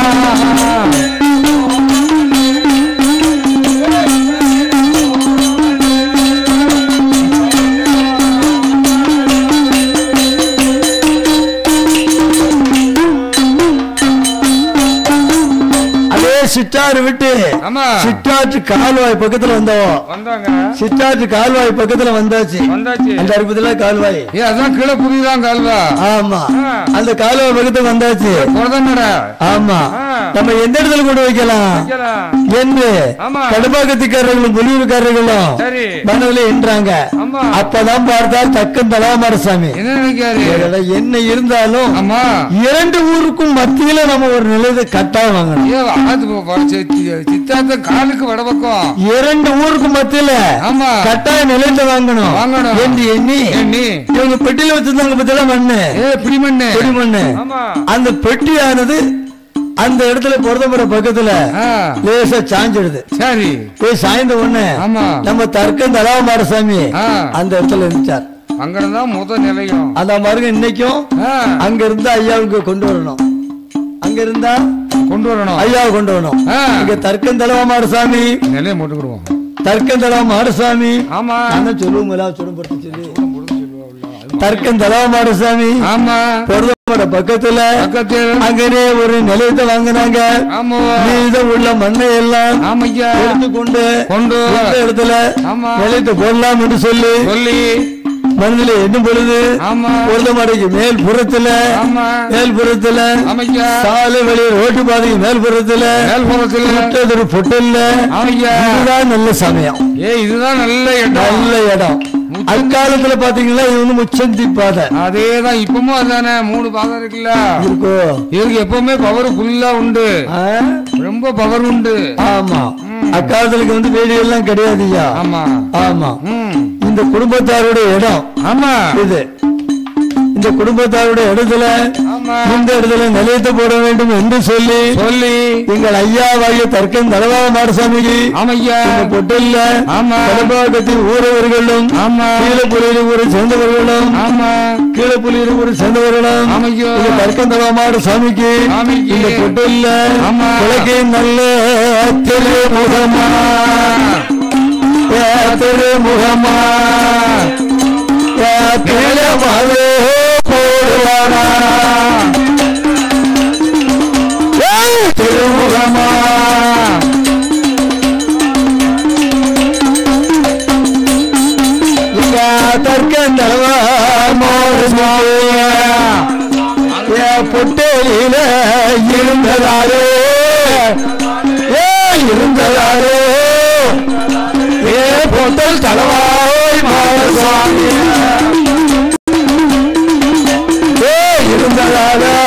அதே சிற்றாறு விட்டு ஆமா சிற்றாற்று கால்வாய் பக்கத்துல வந்தோம் வந்தாங்க சிற்றாற்று கால்வாய் பக்கத்துல வந்தாச்சு வந்தாச்சு அந்த அறுபதுல கால்வாய் ஏ அதான் கீழே புரியுதான் கால்வா ஆமா ஆ. அந்த கால்வாய் பக்கத்துல வந்தாச்சு புறதானடா ஆமா ஆ. நம்ம எந்த இடத்துல கொண்டு வைக்கலாம் என்று ஆமா. கடுப்பாக்கத்துக்காரர்களும் புலியூருக்காரர்களும் சரி மனதில் என்றாங்க ஆமா அப்பதான் பார்த்தா தக்கன் தலாமாரசாமி என்ன நினைக்காரு இதுல என்ன இருந்தாலும் ஆமா இரண்டு ஊருக்கும் மத்தியில நம்ம ஒரு நிலையத்தை கட்டாயம் வாங்கணும் ஏ அது வ- சி- சி- சித்தாந்த காலுக்கு வடபக்கம் இரண்டு ஊருக்கு மத்தியில ஆமா கட்டாய நிலையத்தை வாங்கணும் வாங்கணும். என்று எண்ணி எண்ணி இவங்க பெட்டியில வச்சிருந்தாங்க பத்தில மண்ணு ஏ பிடிமண்ணு பெடி மண்ணு ஆமா அந்த பெட்டியானது அந்த இடத்துல பொருத்தமுறை பக்கத்துல ஆ, லேசா சாஞ்சிடுது சரி போய் சாய்ந்த உடனே ஆமா நம்ம தர்க்கம் தலாமாரசாமி ஆ, அந்த இடத்துல இருந்துச்சார் அங்கதான் முத நிலையம் அந்த மருங்க இன்னைக்கும் ஆ, அங்க இருந்து ஐயாவுக்கு கொண்டு வரணும் அங்க இருந்தா கொண்டு வரணும் ஐயாவை கொண்டு வரணும் ஆ, இங்க தர்க்கம் தலவாமாரசாமி நிலையம் போட்டுக்கிடுவோம் தர்க்கம் தலவாமாரசாமி ஆமா நான் சொல்லுவோம் சொல்லுபடுத்தி சொல்லி தர்க்கம் தலவாமாரசாமி ஆமா பொருத்தமோட பக்கத்துல பக்கத்தில் அங்கனே ஒரு நிலையத்தை வாங்கினாங்க ஆமா மீதம் உள்ள மண்ணை எல்லாம் ஆமையா எடுத்துக்கொண்டு கொண்டு இந்த இடத்துல ஆமா நிலையத்தை போடலாம் என்று சொல்லி சொல்லி மண்ணில எண்ணும் பொழுது ஆமா பொருத்தமடைக்கு மேல் புறத்துல ஆமா மேல் புறத்துல ஆமையா சாலை வழி ரோட்டு பாதைக்கு மேல் புறத்துல மேல்புறத்தில் புட்டதொரு பொட்டல்ல ஆமையா இதுதான் நல்ல சமயம் ஏ இதுதான் நல்ல இடம் நல்ல இடம் அக்காலத்துல பாத்தீங்கன்னா இது வந்து முச்சந்தி பாதை அதேதான் இப்பவும் அதானே மூணு பாதம் இருக்குல்ல இருக்கோ இதுக்கு எப்பவுமே பவர் ஃபுல்லா உண்டு ஆ? ரொம்ப பவர் உண்டு ஆமா அக்காலத்துல வந்து வேலி எல்லாம் கிடையாதுயா ஆமா ஆமா ம் இந்த குடும்பத்தாருடைய இடம் ஆமா இது இந்த குடும்பத்தாருடைய இடத்துல ஆமா இந்த இடத்துல நிலையத்தை போட வேண்டும் என்று சொல்லி சொல்லி எங்கள் ஐயாவாகிய தர்க்கம் தலவா மாரசாமிக்கு ஆமையா இந்த பொட்டல்ல ஆமா கடப்பாக்கத்தில் ஊரவர்களும் ஆமா கீழப்புலியில் ஊரை சேர்ந்தவர்களும் ஆமா கீழப்புலியில் ஊரை சேர்ந்தவர்களும் ஆமையோ இந்த தர்க்கம் தலவாமாடு சாமிக்கு சாமிக்கு. இந்த பொட்டல்ல ஆமா. உலகே நல்ல திருமுகமா ஏ திருமுகமா ஏ திருமாவே போடுவாரா ஏ திருமுகமா இங்க தர்க்கம் தலவாமாடு சாமியா ஏ பொட்டலில இருந்ததாரோ ஏ இருந்ததாரோ ஏ பொட்டல் தலவாய் மாரசாமி ஏ இருந்ததாரோ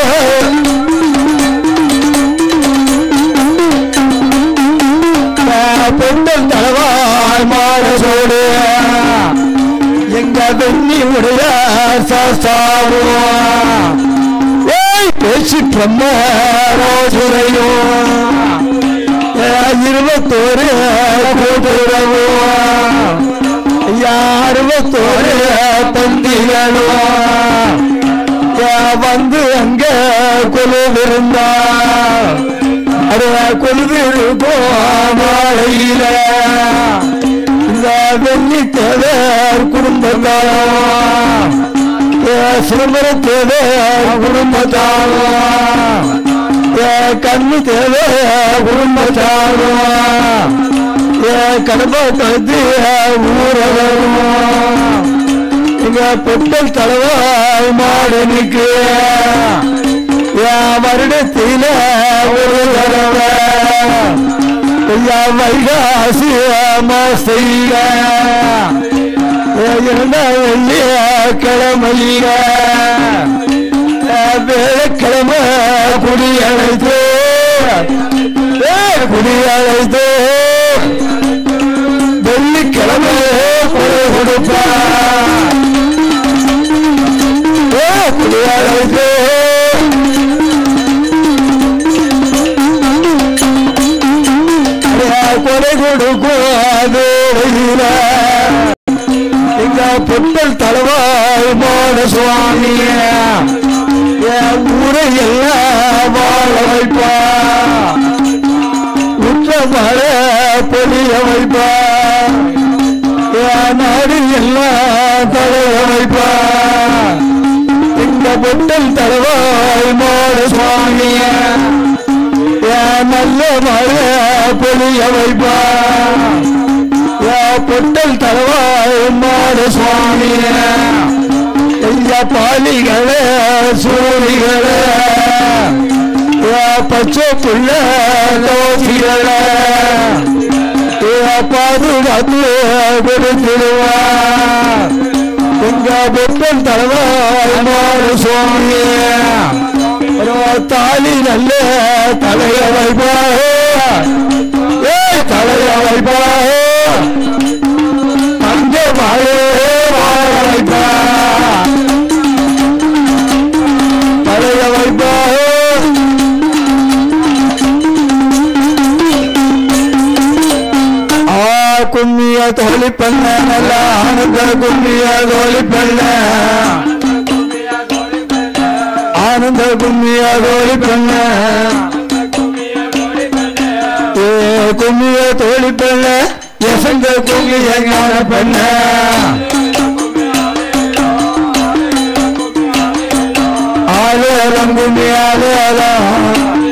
ஏ பொட்டல் தலவாய் மாரசோடு எங்க வெண்ணி உடைய சாஸ்தாவோ ஏய் பேச்சு பிரம்மராஜுரையோ இருபத்தோரு கூட்டுறவோ அறுபத்தோரு தந்திகளோ வந்து அங்க கொலுவிருந்தா கொலுவிருப்போம் மாலையில இந்த வெள்ளி தேவர் குடும்பத்தாரும் சிதம்பர தேவர் குடும்பத்தாரும் கண்ணு தேவர் குடும்பத்தாரும் கடப்பாக்கத்து ஊரவரும் இங்க பொட்டல் தலைவாய் மாடனுக்கு வருடத்தில ஒரு தடவை ஐயா வைகாசி மாசையில இருந்த வெள்ளிய கிழமையில வேலைக்கிழமை குடியழைத்து குடியழைத்து வெள்ளிக்கிழமை குலமே கொடை கொடுப்பா ஏ குடியாளுக்கு கொடை கொடுக்கும் எங்க பொட்டல் தலவாய் மோன சுவாமிய என் ஊரை எல்லாம் வாழ வைப்பா உற்ற மழை பொழிய வைப்பா என் நாடு எல்லாம் தலைய வைப்பா எங்க பொட்டல் தலவாய் மோன சுவாமிய என் நல்ல மழை பொழிய வைப்பா என் பொட்டல் தலவாய் மோன சுவாமிய ஐயா பாலிகளே சூரிகளே பச்சை புள்ள தோசிகளே பாதுகாத்து கொடுத்திடுவா எங்க பெற்றல் தலைவாய் சுவாமி தாலி நல்ல தலைய வைப்பா ஏ தலைய வைப்பா தங்க மழை வாழ வைப்பா தலைய வைப்பா ஆ கும்மிய தோழி பண்ண நல்ல ஆனந்த கும்மிய தோழி பண்ண ஆனந்த கும்மிய தோழி பண்ண ஏ கும்மிய தோழி பண்ண எசங்க கும்மிய ஞான பண்ண ஆலேரம் கும்மி ஆலேரம்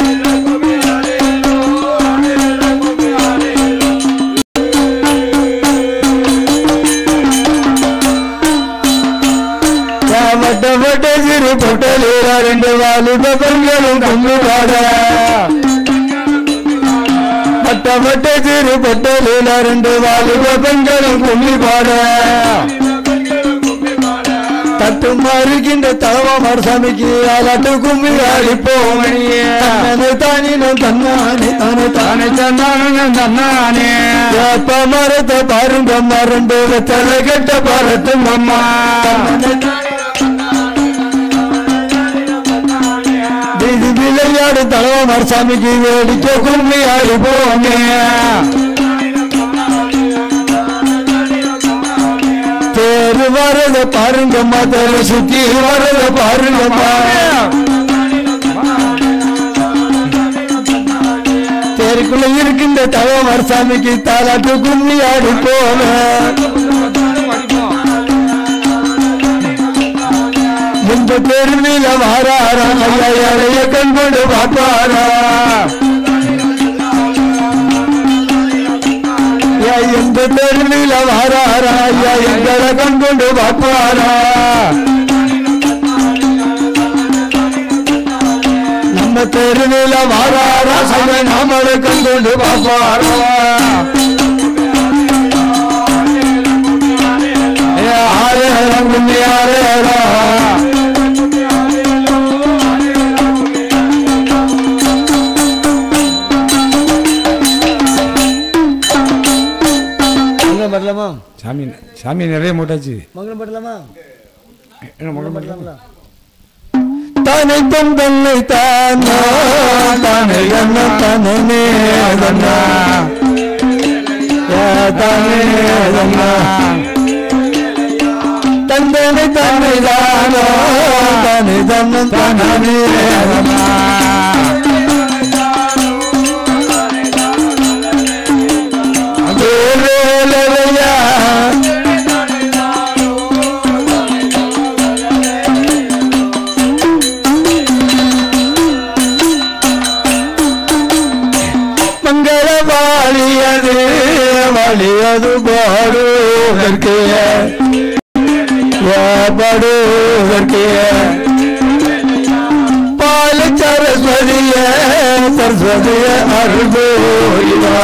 மட்ட மட்ட சிறு பொட்டலீர ரெண்டு வாலிப பெண்களும் கொண்டு பாட மட்ட மட்ட சிறு பொட்டலீர ரெண்டு வாலிப பெண்களும் கும்மி பாட தட்டு மாறுகின்ற தலவாமர் சாமிக்கு அலட்டு கும்மி அடிப்போம் தன்னை தானினும் தன்னானே தானே தானே தன்னானும் தன்னானே வேப்ப மரத்தை பாருங்க மரண்டு தலை கெட்ட பாரட்டும் அம்மா இது விளையாடு தலைவமர் சாமிக்கு வேடிக்க கும்மி அடிப்போமே தேரு வரத பாருங்கம்மா தெரு சுத்தி வரத பாருங்கம்மா தேருக்குள்ள இருக்கின்ற தலைவமர் சாமிக்கு தாலாட்டு கும்மி அடிப்போமே இந்த தெருவில வாராரா ஐயா இளைய கண் கொண்டு பாப்பாரா ஐயா இந்த தெருவில வாராரா ஐயா எங்களை கண் கொண்டு பாப்பாரா நம்ம தெருவில வாராரா சமய நாமளை கண் கொண்டு பாப்பாரா ஆரே கும்மி ஆரேரா மங்களம் படலாமா சாமி சாமி நிறைய மூட்டாச்சு மங்களம் படலாமா என்ன மகன் பண்ணலாம் தனை தன்னை தானா தானே என்ன தனனே தன்னா ஏ தானே தன்னா தந்தனை தன்னை தானா தானே தன்ன தானே தன்னா வேலையா மங்கள வாழியது வாழியது பாடுவதற்கு பாடுவதற்கு பால சரஸ்வதிய சரஸ்வதிய அருள்போயிவா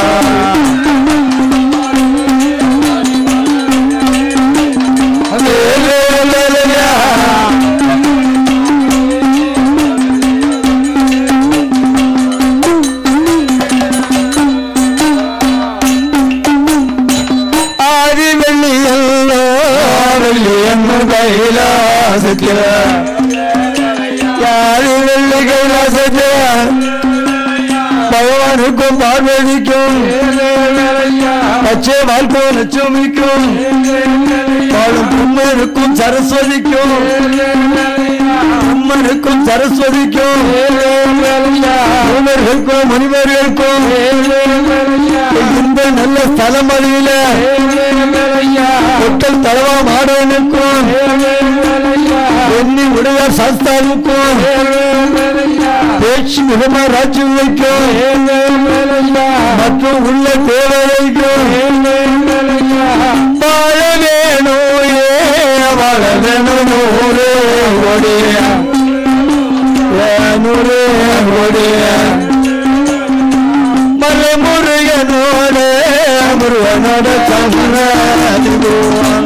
ஆதி முருகனுக்கும் பார்வதிக்கும் பச்சை வாழ்க்கோ லட்சுமிக்கும் பாடும் பும்மனுக்கும் சரஸ்வதிக்கும் பும்மனுக்கும் சரஸ்வதிக்கும் பூமர்களுக்கும் முனிவர்களுக்கும் இந்த நல்ல ஸ்தலம் அழியில ஒட்டல் தலவா மாடவனுக்கும் எண்ணி உடையார் சாஸ்தாவுக்கும் பேச்சு மிகமா ராஜ்யங்களுக்கும் மற்றும் உள்ள தேவதைக்கும் வாழ வேணும் ஏ வாழ வேணும் நூறு ஒடிய நூறு ஒடிய மலை முருகனோட முருகனோட சந்திர